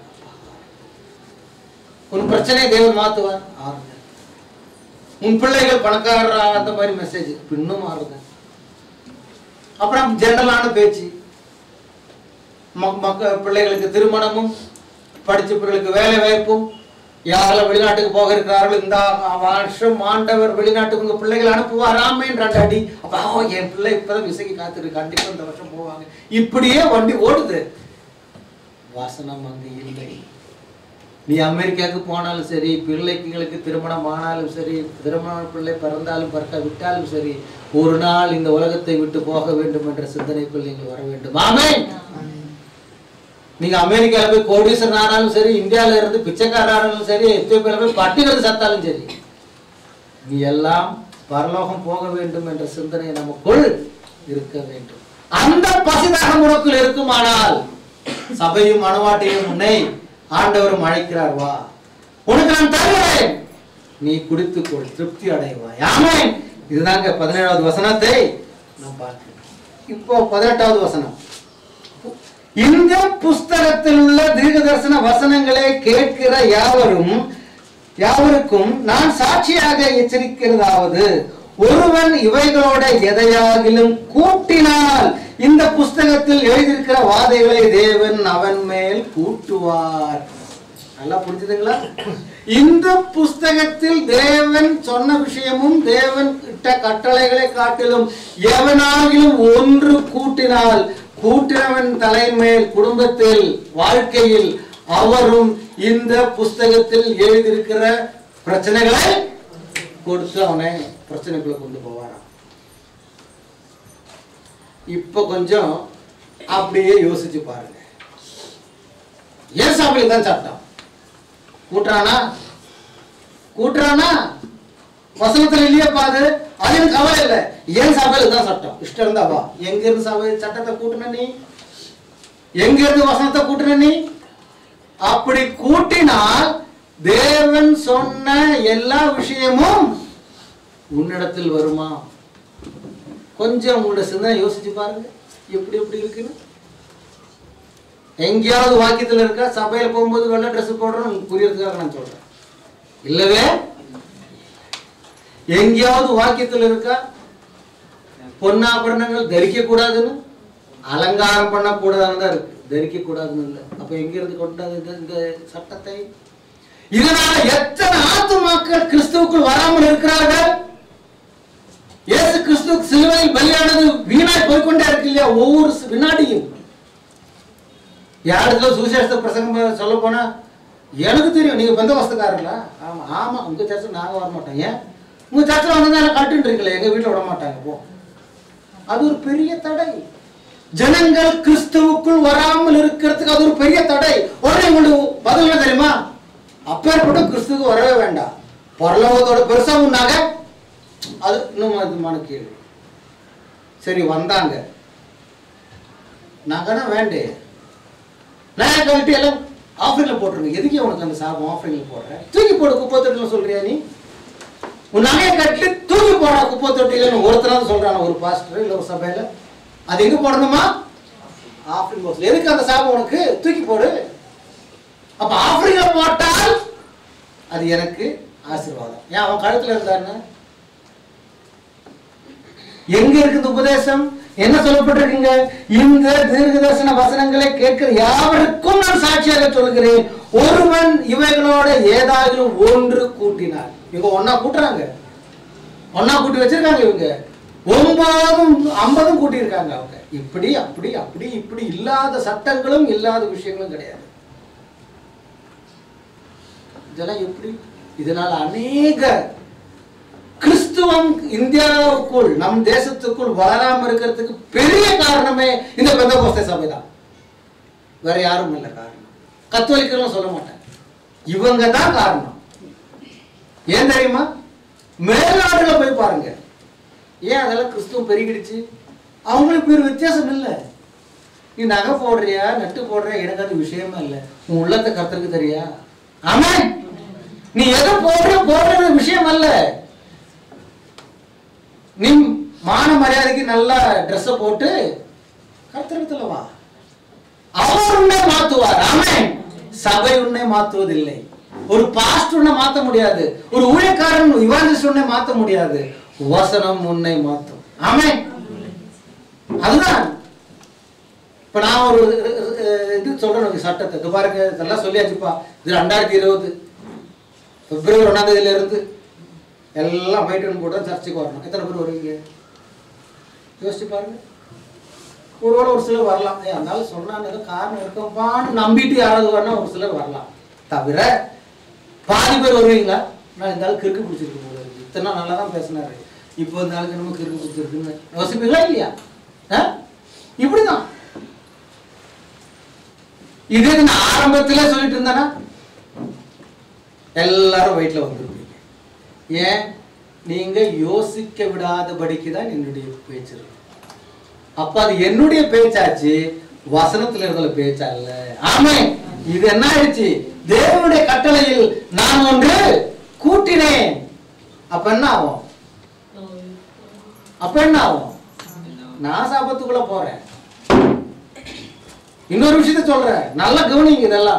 உன் பிரச்சனையை தேவன் மாத்துவார் ஆறுதல் உன் பிள்ளைகள் பணக்காரரா அந்த மாதிரி மெசேஜ் பின்னும் ஆறுதல் அப்புறம் ஜெனரலான பேச்சு மக்- மக்க பிள்ளைகளுக்கு திருமணமும் படிச்ச பிள்ளைகளுக்கு வேலை வாய்ப்பும் யாரெல்லாம் வெளிநாட்டுக்கு போக இருக்கிறார்கள் இந்த வருஷம் ஆண்டவர் வெளிநாட்டுக்கு உங்க பிள்ளைகள் அனுப்புவாராமேன்ற அடி அப்ப ஆ, என் பிள்ளை இப்பதான் விசைக்கு காத்திருக்கு கண்டிப்பா இந்த வருஷம் போவாங்க இப்படியே வண்டி ஓடுது வாசனம் அங்கு இல்லை நீ அமெரிக்காவுக்கு போனாலும் சரி பிள்ளைங்களுக்கு திருமணம் ஆனாலும் சரி திருமண பிள்ளை பிறந்தாலும் பிறக்க விட்டாலும் சரி ஒரு நாள் இந்த உலகத்தை விட்டு போக வேண்டும் என்ற சிந்தனைக்குள் நீங்கள் வர வேண்டும் ஆமென் நீங்க அமெரிக்கால போய் கோடீஸ்வரன் ஆனாலும் சரி இந்தியால இருந்து பிச்சைக்காரனாலும் சரி எத்தியோப்பியால போய் பட்டிகள் சத்தாலும் சரி நீ எல்லாம் பரலோகம் போக வேண்டும் என்ற சிந்தனை நமக்குள் இருக்க வேண்டும் அந்த பசிதாகம் உனக்குள் இருக்குமானால் சபையும் மனவாட்டையும் உன்னை ஆண்டவரும் அழைக்கிறார் வா உனக்கு நான் தருகிறேன் நீ குடித்துக்கொள் திருப்தி அடைவாய் ஆமென் இதுதாங்க பதினேழாவது வசனத்தை நாம் பார்க்கிறோம் இப்போ பதினெட்டாவது வசனம் இந்த புஸ்தகத்தில் உள்ள தீர்க்கதரிசன வசனங்களை கேட்கிற யாவரும் யாவருக்கும் நான் சாட்சியாக எச்சரிக்கிறதாவது ஒருவன் இவைகளோட எதையாகிலும் கூட்டினால் இந்த புஸ்தகத்தில் எழுதியிருக்கிற வாதைகளை தேவன் அவன் மேல் கூட்டுவார் நல்லா புரிஞ்சுதுங்களா இந்த புஸ்தகத்தில் தேவன் சொன்ன விஷயமும் தேவன் இட்ட கட்டளைகளை காட்டிலும் எவனாகிலும் ஒன்று கூட்டினால் கூட்டினவன் தலைமேல் குடும்பத்தில் வாழ்க்கையில் அவரும் இந்த புஸ்தகத்தில் எழுதியிருக்கிற பிரச்சனைகளை கொடுத்து அவனை பிரச்சனைக்குள்ள கொண்டு போவாராம் இப்ப கொஞ்சம் அப்படியே யோசிச்சு பாருங்க ஏன் சாப்பிடுங்க தான் சட்டம் கூட்டுறானா கூட்டுறானா வசனத்துல இல்லையே பாது அது எனக்கு கவலை இல்லை ஏன் சபையில தான் சட்டம் இஷ்டம் இருந்தா வா எங்க இருந்து சபை சட்டத்தை கூட்டுன நீ எங்க இருந்து வசனத்தை கூட்டுன நீ அப்படி கூட்டினால் தேவன் சொன்ன எல்லா விஷயமும் உன்னிடத்தில் வருமா கொஞ்சம் உங்களோட சிந்தனை யோசிச்சு பாருங்க எப்படி எப்படி இருக்குன்னு எங்கேயாவது வாக்கியத்துல இருக்கா சபையில போகும்போது வெள்ளை ட்ரெஸ் போடுறோம் புரியறதுக்காக நான் சொல்றேன் இல்லவே எங்கேயாவது வாக்கியத்துல இருக்கா பொன்னாபரணங்கள் தரிக்க கூடாதுன்னு அலங்காரம் பண்ண கூடாதுன்னு தான் இருக்கு தரிக்க கூடாதுன்னு இல்லை அப்ப எங்க இருந்து கொண்டாது இந்த- இந்த சட்டத்தை இதனால எத்தனை ஆத்துமாக்கள் கிறிஸ்துவுக்குள் வராமல் இருக்கிறார்கள் இயேசு கிறிஸ்து சிலுவையில் பலியானது வீணாய் போய்க்கொண்டே இருக்கு இல்லையா ஒவ்வொரு சி- வினாடியும் யாருக்கு சுவிசேஷத்தை பிரசங்கம் சொல்ல போனா எனக்கு தெரியும் நீங்க பந்தவஸ்தக்காரங்களா ஆமா ஆமா உங்க சர்ச்சு நாங்க வர மாட்டோம் ஏன் உங்க சர்ச்சில் வந்ததால கட்டுன்றீங்களே எங்க வீட்டுல விட மாட்டாங்க போ அது ஒரு பெரிய தடை ஜனங்கள் கிறிஸ்துவுக்குள் வராமல் இருக்கிறதுக்கு அது ஒரு பெரிய தடை உடனே உங்களுக்கு பதில் என்ன தெரியுமா அப்பேற்பட்ட கிறிஸ்துவுக்கு வரவே வேண்டாம் பரலோகத்தோட பெருசா உண்டாங்க அது இன்னும் அதுமான கேள்வி சரி வந்தாங்க நான் தானே வேண்டே நான் கழட்டி எல்லாம் ஆஃபரிங்ல போட்டுருங்க எதுக்கு உனக்கு அந்த சாபம் ஆஃபரிங்ல போடுற தூக்கி போடு குப்பை தொட்டில சொல்றியா நீ உன் நகையை கட்டி தூக்கி போடா குப்பை தொட்டிலன்னு ஒருத்தராவது சொல்றான ஒரு பாஸ்டர் இல்ல ஒரு சபையில அது எங்க போடணுமா ஆஃபரிங் பாக்ஸ்ல எதுக்கு அந்த சாபம் உனக்கு தூக்கி போடு அப்ப ஆஃபரிங்ல போட்டால் அது எனக்கு ஆசீர்வாதம் ஏன் அவன் கழுத்துல இருந்தாருன்னா எங்க இருக்கு இந்த உபதேசம் என்ன சொல்லப்பட்டிருக்குங்க இந்த தீர்க்கதரிசன வசனங்களை கேட்கிற யாவருக்கும் நான் சாட்சியாக சொல்கிறேன் ஒருவன் இவைகளோட ஏதாகிலும் ஒன்று கூட்டினார் இவங்க ஒன்னா கூட்டுறாங்க ஒன்னா கூட்டி வச்சிருக்காங்க இவங்க ஒன்பதும் ஐம்பதும் கூட்டியிருக்காங்க அவங்க இப்படி அப்படி அப்படி இப்படி இல்லாத சட்டங்களும் இல்லாத விஷயங்களும் கிடையாது இதெல்லாம் எப்படி இதனால அநேக கிறிஸ்துவம் இந்தியாவுக்குள் நம் தேசத்துக்குள் வளராம இருக்கிறதுக்கு பெரிய காரணமே இந்த பெந்தகோஸ்தே சபை தான் வேற யாரும் இல்லை காரணம் கத்தோலிக்கர்களும் சொல்ல மாட்டேன் இவங்க தான் காரணம் ஏன் தெரியுமா மேல்நாடுல போய் பாருங்க ஏன் அதெல்லாம் கிறிஸ்துவம் பெருகிடுச்சு அவங்களுக்கு ஒரு வித்தியாசம் இல்லை நீ நகை போடுறியா நட்டு போடுறியா எனக்கு அது விஷயமே இல்லை உன் உள்ளத்தை கர்த்தருக்கு தெரியா ஆமா நீ எதை போடுற போடுறது விஷயம் அல்ல நீ மான மரியாதைக்கு நல்லா ட்ரெஸ்ஸை போட்டு கர்த்தரத்துல வா அவர் உன்னை மாத்துவார் ஆமென் சபை உன்னை மாத்துவதில்லை ஒரு பாஸ்ட் உன்னை மாத்த முடியாது ஒரு ஊழியக்காரன் இவாஞ்சலிஸ்ட் உன்னை மாத்த முடியாது வசனம் உன்னை மாத்தும் ஆமென் அதுதான் இப்ப நான் ஒரு அஹ், இது சொல்றேன் ஒரு சட்டத்தை இது பாருங்க இதெல்லாம் சொல்லியாச்சுப்பா இது ரெண்டாயிரத்தி இருபது பிப்ரவரி ஒன்றாம் தேதியில இருந்து எல்லாம் ஒயிட் போட்டு தான் சர்ச்சுக்கு வரணும் எத்தனை பேர் வருவீங்க யோசிச்சு பாருங்க ஒருவேளை ஒரு சிலர் வரலாம் ஏ அதனால சொன்னான்னு ஏதோ காரணம் இருக்கும்பான்னு நம்பிட்டு யாராவது வரணும் ஒரு சிலர் வரலாம் தவிர பாதி பேர் வருவீங்களா நான் இந்த ஆள் கிறுக்கு பிடிச்சிருக்கு போல இருக்கு இத்தனை நாள் நல்லா தான் பேசினாரு இப்போ இந்த ஆளுக்கு என்னமோ கிறுக்கு பிடிச்சிருக்குன்னு யோசிப்பீங்களா இல்லையா ஆ? இப்படிதான் இதே நான் ஆரம்பத்திலே சொல்லிட்டு இருந்தேன்னா எல்லாரும் வயிற்றுல வந்துருப்பீங்க ஏன் நீங்க யோசிக்க விடாதபடிக்கு தான் என்னுடைய பேச்சு இருக்கு அப்ப அது என்னுடைய பேச்சாச்சு வசனத்துல இருந்த பேச்சா இல்ல ஆமே இது என்ன ஆயிடுச்சு தேவனுடைய கட்டளையில் நான் ஒன்று கூட்டினேன் அப்ப என்ன ஆகும் அப்ப என்ன ஆகும் நான் சாபத்துக்குள்ள போறேன் இன்னொரு விஷயத்த சொல்றேன் நல்லா கவனிங்க இதெல்லாம்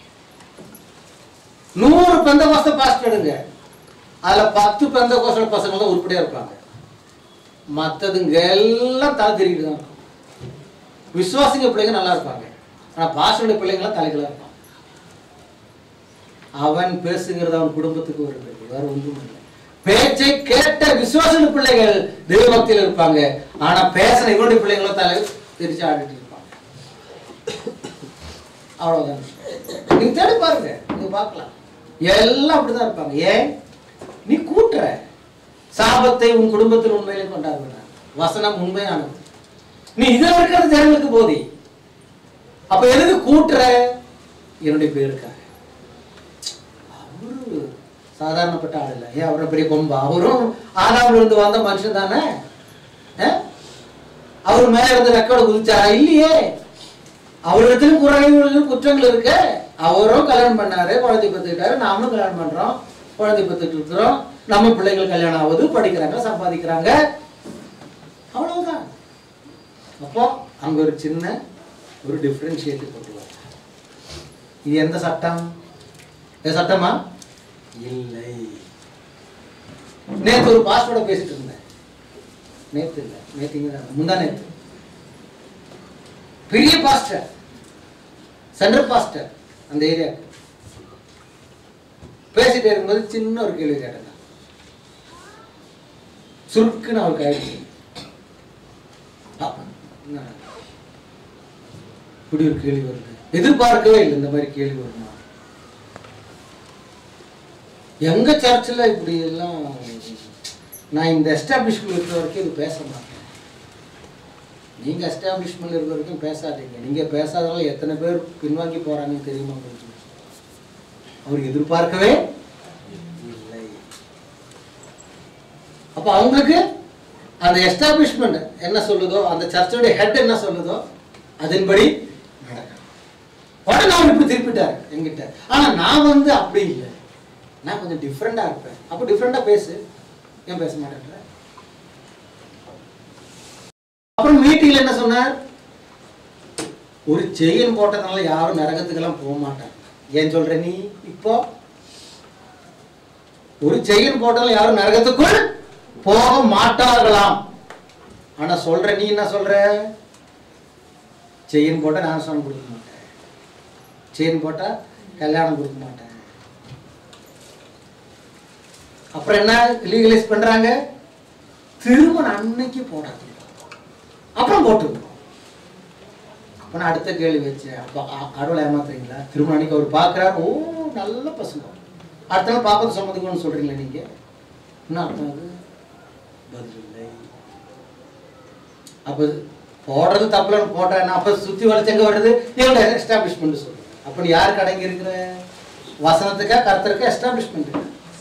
நூறு பெந்த கோச பாஸ்ட் எடுங்க அதுல பத்து பெந்த கோச பசங்க தான் உருப்படியா இருப்பாங்க மத்ததுங்க எல்லாம் தலை திருக்கிட்டு தான் இருக்கும் விசுவாசிங்க பிள்ளைங்க நல்லா இருப்பாங்க ஆனா பாஸ்டருடைய பிள்ளைங்களாம் தலைகளா இருப்பாங்க அவன் பேசுகிறது அவன் குடும்பத்துக்கு ஒரு பெரிய வேற ஒன்றும் இல்லை பேச்சை கேட்ட விசுவாசன பிள்ளைகள் தெய்வபக்தியில் இருப்பாங்க ஆனா பேசின இவனுடைய பிள்ளைங்களும் தலை திரிச்சு ஆடிட்டு இருப்பாங்க அவ்வளவுதான் விஷயம். நீங்க தேடி பாருங்க நீங்க பார்க்கலாம் எல்லாம் அப்படிதான் இருப்பாங்க ஏன் நீ கூட்டுற சாபத்தை உன் குடும்பத்தில் உண்மையிலே கொண்டாடுற வசனம் உண்மையானது நீ இதுல இருக்கிறது ஜனங்களுக்கு போதி அப்ப எதுக்கு கூட்டுற என்னுடைய பேருக்காக அவரு சாதாரணப்பட்ட ஆள் இல்லை ஏன் அவரை பெரிய கொம்பா அவரும் ஆதாமில் இருந்து வந்த மனுஷன் தானே அஹ்? அவர் மேல இருந்து ரெக்கார்டு குதிச்சாரா இல்லையே அவரிடத்திலும் குறைகள் குற்றங்கள் இருக்கு அவரும் கல்யாணம் பண்ணாரு குழந்தை பத்துக்கிட்டாரு நாமளும் கல்யாணம் பண்றோம் குழந்தை பத்துட்டு இருக்கிறோம் நம்ம பிள்ளைகள் கல்யாணம் ஆகுது படிக்கிறாங்க சம்பாதிக்கிறாங்க அவ்வளவுதான் அப்போ அங்க ஒரு சின்ன ஒரு டிஃபரன்ஷியேட் கொண்டு வர இது எந்த சட்டம் எந்த சட்டமா இல்லை நேத்து ஒரு பாஸ்டோட பேசிட்டு இருந்தேன் நேத்து இல்ல நேத்து இங்க தான் முந்தா நேத்து பெரிய பாஸ்டர் சென்ட்ரல் பாஸ்டர் அந்த ஏரியாவுக்கு பேசிட்டே இருக்கும்போது சின்ன ஒரு கேள்வி கேட்டேன் நான். சுருக்குன்னு அவருக்கு ஆயிடுச்சு பாப்பா, என்ன? இப்படி ஒரு கேள்வி வருது எதிர்பார்க்கவே இல்லை இந்த மாதிரி கேள்வி வருமா எங்க சர்ச்சில் இப்படி எல்லாம் நான் இந்த எஸ்டாப்ளிஷ்மெண்ட் இருக்கிற வரைக்கும் இது பேச மாட்டேன் நீங்க எஸ்டாப்ளிஷ்மெண்ட் இருக்கிற வரைக்கும் பேசாதீங்க நீங்க பேசாதனால எத்தனை பேர் பின்வாங்கி போறாங்கன்னு தெரியுமா உங்களுக்கு அவர் எதிர்பார்க்கவே இல்லை அப்ப அவங்களுக்கு அந்த எஸ்டாப்ளிஷ்மெண்ட் என்ன சொல்லுதோ அந்த சர்ச்சோட ஹெட் என்ன சொல்லுதோ அதன்படி நடக்கணும் உடனே அவர் இப்படி திருப்பிட்டாரு என்கிட்ட ஆனா நான் வந்து அப்படி இல்லை நான் கொஞ்சம் டிஃப்ரெண்டா இருப்பேன் அப்போ டிஃப்ரெண்டா பேசு ஏன் பேச மாட்டேன்ற அப்புறம் மீட்டிங்ல என்ன சொன்னார் ஒரு செயின் போட்டதுனால யாரும் நரகத்துக்கெல்லாம் போக மாட்டாங்க ஏன் சொல்ற நீ இப்போ ஒரு செயின் போட்டாலும் யாரும் நரகத்துக்குள் போக மாட்டார்களாம் ஆனா சொல்ற நீ என்ன சொல்ற செயின் போட்டா ஞானஸ்தானம் கொடுக்க மாட்டேன் செயின் போட்டா கல்யாணம் கொடுக்க மாட்டேன் அப்புறம் என்ன லீகலைஸ் பண்றாங்க திருமணம் அன்னைக்கு போடாது அப்புறம் போட்டுக்கணும் அப்ப நான் அடுத்த கேள்வி வச்சேன் அப்போ அருளை ஏமாத்துறீங்களா திருமணம் அன்னைக்கு அவர் பார்க்குறாரு ஓ நல்ல பசங்க அடுத்த நாள் பார்ப்பது சம்மதிக்கணும்னு சொல்றீங்களா நீங்க என்ன அர்த்தம் அது பதில் இல்லை அப்போ போடுறது தப்புலன்னு போட்டேன் அப்போ சுற்றி வளைச்சு எங்கே வருது இவங்க எஸ்டாப்ளிஷ்மெண்ட் சொல்லுங்க அப்போ நீ யாருக்கு அடங்கி இருக்கிற வசனத்துக்கா கருத்தருக்கா எஸ்டாப்ளிஷ்மெண்ட்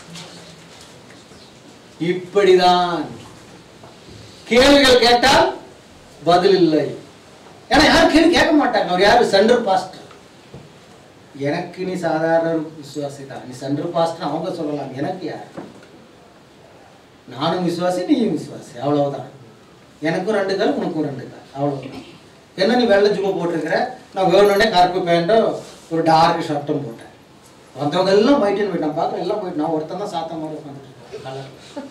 இப்படிதான் கேள்விகள் கேட்டால் பதில் இல்லை ஏன்னா யாரும் கேள்வி கேட்க மாட்டாங்க அவர் யாரு சென்ட்ரல் பாஸ்டர் எனக்கு நீ சாதாரண ஒரு விசுவாசி தான் நீ சென்ட்ரல் பாஸ்டர் அவங்க சொல்லலாம் எனக்கு யார் நானும் விசுவாசி நீயும் விசுவாசி அவ்வளவுதான் எனக்கும் ரெண்டு கால் உனக்கும் ரெண்டு கால் அவ்வளவுதான் என்ன நீ வெள்ளை ஜும்மா போட்டிருக்கிற நான் வேணும்னே கருப்பு பேண்ட்டும் ஒரு டார்க் ஷர்ட்டும் போட்டேன் வந்தவங்க எல்லாம் போயிட்டு போயிட்டு நான் பார்க்குறேன் எல்லாம் போயிட்டு நான் ஒருத்தன் தான் சாத்த மாதிரி உட்காந்துட்டு இருக்கேன் கலர்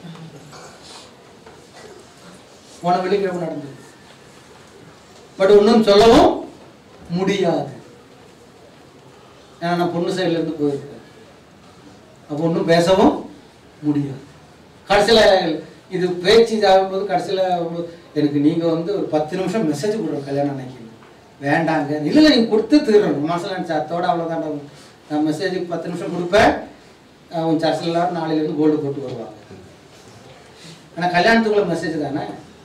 போன வெள்ளிக்கிழமை நடந்தது பட் ஒன்றும் சொல்லவும் முடியாது ஏன்னா நான் பொண்ணு சைடுல இருந்து போயிருக்கேன் அப்போ ஒன்றும் பேசவும் முடியாது கடைசியில் இது பேச்சு ஆகும்போது கடைசியில் எனக்கு நீங்கள் வந்து ஒரு பத்து நிமிஷம் மெசேஜ் கொடுறோம் கல்யாணம் அன்னைக்கு வேண்டாங்க இல்லை இல்லை நீங்கள் கொடுத்து தீரணும் மனசில் நினச்ச அத்தோட அவ்வளோதான் நான் மெசேஜுக்கு பத்து நிமிஷம் கொடுப்பேன் அஹ் உன் சர்ச்சில் எல்லாரும் நாளையிலேருந்து கோல்டு போட்டு வருவாங்க ஆனால் கல்யாணத்துக்குள்ள மெசேஜ் தானே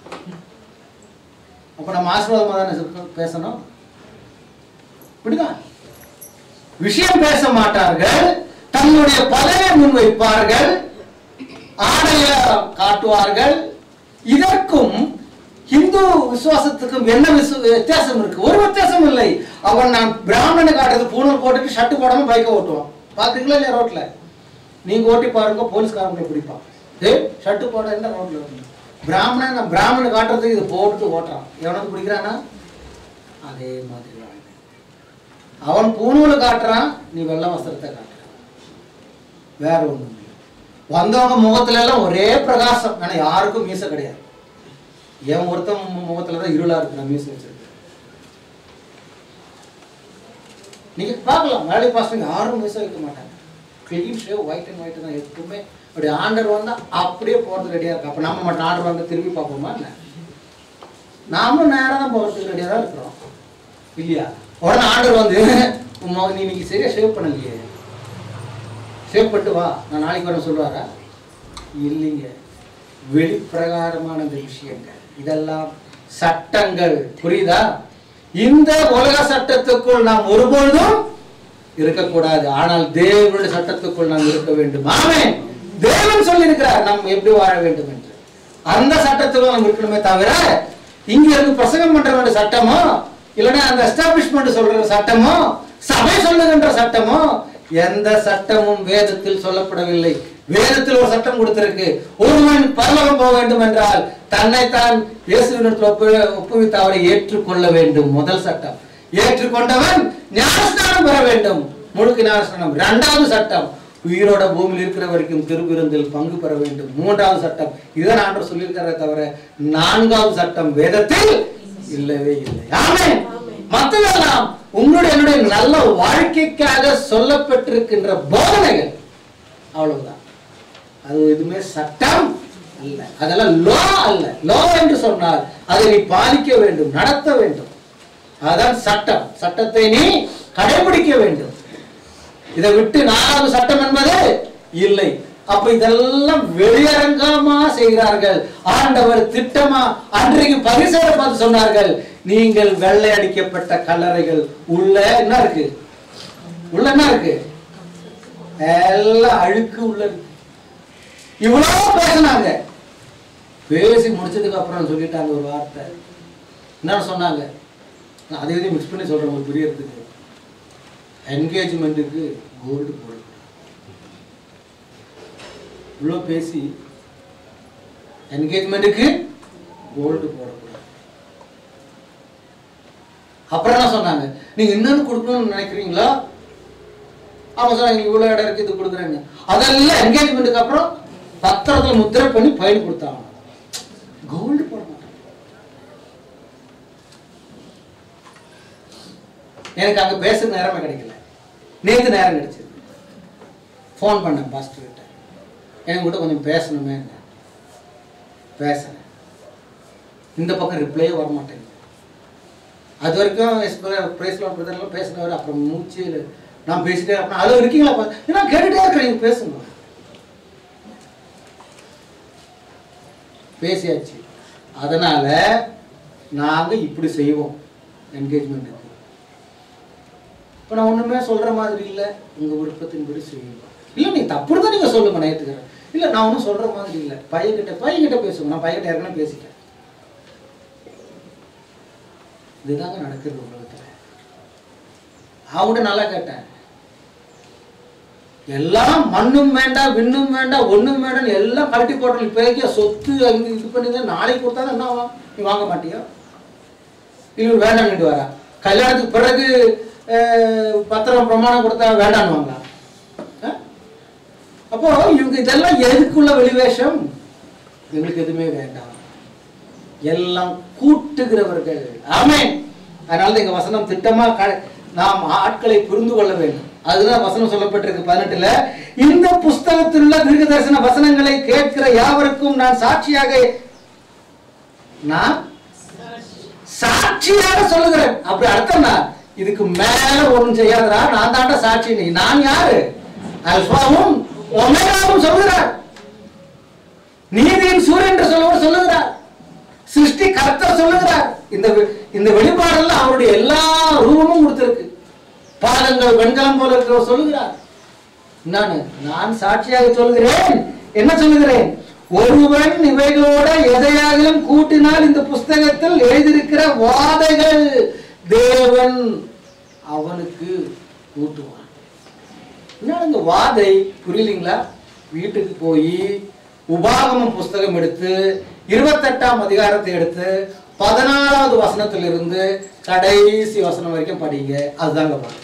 அப்போ நம்ம ஆசீர்வாதமாக தானே சொல்ல- பேசணும் இப்படிதான் விஷயம் பேச மாட்டார்கள் தன்னுடைய பதவியை முன்வைப்பார்கள் ஆடைய காட்டுவார்கள் இதற்கும் இந்து விசுவாசத்துக்கும் என்ன விசு வித்தியாசம் இருக்கு ஒரு வித்தியாசம் இல்லை அவன் நான் பிராமணனை காட்டுறது பூணல் போட்டுட்டு ஷர்ட் போடாம பைக்கை ஓட்டுவான் பாக்குறீங்களா இல்லையா ரோட்ல நீங்க ஓட்டி பாருங்க போலீஸ்காரங்களை பிடிப்பான் ஏய் ஷர்ட் போட என்ன ரோட்ல வரணும் பிராமணன் நான் பிராமணன் காட்டுறதுக்கு இது போட்டுட்டு ஓட்டுறான் எவனுக்கு பிடிக்கிறானா அதே மாதிரி தான் இவன். அவன் பூணூலை காட்டுறான் நீ வெள்ளை வஸ்திரத்தை காட்டுற வேற ஒண்ணும் இல்லை வந்தவங்க முகத்துல எல்லாம் ஒரே பிரகாசம் ஆனா யாருக்கும் மீசை கிடையாது என் ஒருத்தன் மு- முகத்துல தான் இருளா இருக்கு நான் மீசை வச்சிருக்கேன் நீங்க பார்க்கலாம் வேலை பாஸ்டர் யாரும் மீசை வைக்க மாட்டாங்க clean shave white and white தான் எப்பவுமே அப்படி ஆர்டர் வந்தா அப்படியே போறது ரெடியா இருக்கு அப்ப நம்ம மட்டும் ஆர்டர் வந்து திரும்பி பார்ப்போமா என்ன நாமளும் நேரம் தான் போகிறதுக்கு ரெடியாக தான் இருக்கிறோம் இல்லையா உடனே ஆர்டர் வந்து உன் மகன் நீ இன்னைக்கு சரியா ஷேவ் பண்ணலையே ஷேவ் பண்ணிட்டு வா நான் நாளைக்கு வரேன் சொல்லுவாரா இல்லைங்க வெளிப்பிரகாரமான இந்த விஷயங்கள் இதெல்லாம் சட்டங்கள் புரியுதா இந்த உலக சட்டத்துக்குள் நாம் ஒருபொழுதும் இருக்கக்கூடாது ஆனால் தேவனுடைய சட்டத்துக்குள் நாம் இருக்க வேண்டும் ஆமென் தேவன் சொல்லியிருக்கிறார் நாம் எப்படி வாழ வேண்டும் என்று அந்த சட்டத்துக்குள் நாம் இருக்கணுமே தவிர இங்க இருந்து பிரசங்கம் பண்ற வேண்டிய சட்டமோ இல்லைன்னா அந்த எஸ்டாப்ளிஷ்மெண்ட் சொல்ற சட்டமோ சபை சொல்லுகின்ற சட்டமோ எந்த சட்டமும் வேதத்தில் சொல்லப்படவில்லை வேதத்தில் ஒரு சட்டம் கொடுத்திருக்கு ஒருவன் பரலோகம் போக வேண்டும் என்றால் தன்னைத்தான் இயேசுவினிடத்தில் ஒப்பு ஒப்புவித்து அவரை ஏற்றுக்கொள்ள வேண்டும் முதல் சட்டம் ஏற்றுக்கொண்டவன் ஞானஸ்நானம் பெற வேண்டும் முழுக்க ஞானஸ்நானம் இரண்டாவது சட்டம் உயிரோட பூமியில் இருக்கிற வரைக்கும் திருவிருந்தில் பங்கு பெற வேண்டும் மூன்றாவது சட்டம் இதுதான் ஆண்டவர் சொல்லியிருக்கிறத தவிர நான்காவது சட்டம் வேதத்தில் இல்லவே இல்லை ஆமென் மற்றதெல்லாம் உங்களுடைய என்னுடைய நல்ல வாழ்க்கைக்காக சொல்லப்பட்டிருக்கின்ற போதனைகள் அவ்வளவுதான் அது எதுவுமே சட்டம் அல்ல அதெல்லாம் லோ அல்ல லோ என்று சொன்னால் அதை நீ பாலிக்க வேண்டும் நடத்த வேண்டும் அதான் சட்டம் சட்டத்தை நீ கடைபிடிக்க வேண்டும் இதை விட்டு நாலாவது சட்டம் என்பது இல்லை அப்ப இதெல்லாம் வெளியரங்கமா செய்கிறார்கள் ஆண்டவர் திட்டமா அன்றைக்கு பரிசேர பார்த்து சொன்னார்கள் நீங்கள் வெள்ளை அடிக்கப்பட்ட கல்லறைகள் உள்ள என்ன இருக்கு உள்ள என்ன இருக்கு எல்லாம் அழுக்கு உள்ள இருக்கு இவ்வளவு பேசினாங்க பேசி முடிச்சதுக்கு அப்புறம் சொல்லிட்டாங்க ஒரு வார்த்தை என்ன சொன்னாங்க நான் அதை இதையும் மிக்ஸ் பண்ணி சொல்றேன் ஒரு புரியறதுக்கு என்கேஜ்மெண்ட்டுக்கு கோல்டு போடக்கூடாது இவ்வளோ பேசி என்கேஜ்மெண்ட்டுக்கு கோல்டு போடக்கூடாது அப்புறம் என்ன சொன்னாங்க நீங்க இன்னொன்னு கொடுக்கணும்னு நினைக்கிறீங்களா அவங்க சொன்னாங்க இவ்வளோ இடம் இருக்கு இது கொடுக்குறேங்க அதெல்லாம் என்கேஜ்மெண்ட்டுக்கு அப்புறம் பத்திரத்துல முத்திரை பண்ணி பயிர் கொடுத்தாங்க கோல்டு போட மாட்டாங்க எனக்கு அங்க பேச நேரமே கிடைக்கல நேத்து நேரம் கிடைச்சது ஃபோன் பண்ணேன் பாஸ்டர் கிட்ட எனக்கு கூட கொஞ்சம் பேசணுமே பேசினேன் இந்த பக்கம் ரிப்ளையே வர மாட்டேங்குது அது வரைக்கும் பிரேஸ்லாம் பிரதர்லாம் பேசினவர் அப்புறம் மூச்சு நான் பேசிட்டே அப்புறம் அதில் இருக்கீங்களா பா- நான் கேட்டுட்டே இருக்கிறேன் பேசுங்க பேசியாச்சு அதனால நாங்க இப்படி செய்வோம் என்கேஜ்மெண்ட்டுக்கு இப்போ நான் ஒண்ணுமே சொல்ற மாதிரி இல்லை உங்க விருப்பத்தின்படி செய்யுங்க இல்லை நீ தப்பு தான் நீங்க சொல்லுங்க நான் ஏத்துக்கிறேன் இல்லை நான் ஒன்றும் சொல்ற மாதிரி இல்லை பையன்கிட்ட பையன்கிட்ட பேசுங்க நான் பையன்கிட்ட ஏற்கனவே பேசிட்டேன் இதுதாங்க நடக்குது உலகத்துல அவங்ககிட்ட நல்லா கேட்டேன் எல்லாம் மண்ணும் வேண்டாம் விண்ணும் வேண்டாம் ஒண்ணும் வேண்டாம் எல்லாம் கழட்டி போட்டோம் இப்போதைக்கு சொத்து அங்க இது பண்ணி நாளைக்கு கொடுத்தா என்ன ஆகும்? நீ வாங்க மாட்டியா இல்லை வேண்டாம்னுட்டு வரா கல்யாணத்துக்கு பிறகு அஹ், பத்திரம் பிரமாணம் கொடுத்தா வேண்டான்னு அப்போ இவங்க இதெல்லாம் எதுக்குள்ள வெளிவேஷம் எங்களுக்கு எதுவுமே வேண்டாம் எல்லாம் கூட்டுகிறவர்கள் ஆமென் அதனால தான் எங்க வசனம் திட்டமா க- நாம் ஆட்களை புரிந்து கொள்ள வேண்டும் அதுதான் வசனம் சொல்லப்பட்டிருக்கு பதினெட்டுல இந்த புஸ்தகத்தில் உள்ள தீர்க்க தரிசன வசனங்களை கேட்கிற யாவருக்கும் நான் சாட்சியாக நான் சாட்சியாக சொல்லுகிறேன் அப்படி அர்த்தம்னா இதுக்கு மேல ஒண்ணும் செய்யாதடா நான் தாண்ட சாட்சி நீ நான் யாரு அல்பாவும் ஒமேகாவும் சொல்லுகிறார் நீதியின் சூரியன் என்று சொல்லவர் சொல்லுகிறார் சிருஷ்டி கர்த்தர் சொல்லுகிறார் இந்த வெ- இந்த வெளிப்பாடெல்லாம் அவருடைய எல்லா ரூபமும் கொடுத்திருக்கு பாதங்கள் வெண்கலம் போல இருக்கிறவர் சொல்லுகிறார் நான் நான் சாட்சியாக சொல்கிறேன் என்ன சொல்லுகிறேன் ஒருவன் இவைகளோட எதையாகிலும் கூட்டினால் இந்த புஸ்தகத்தில் எழுதியிருக்கிற வாதைகள் தேவன் அவனுக்கு கூட்டுவான் என்ன இந்த வாதை புரியலீங்களா வீட்டுக்கு போய் உபாகமம் புஸ்தகம் எடுத்து இருபத்தெட்டாம் அதிகாரத்தை எடுத்து பதினாலாவது வசனத்திலிருந்து கடைசி வசனம் வரைக்கும் படிங்க அதுதாங்க பாருங்க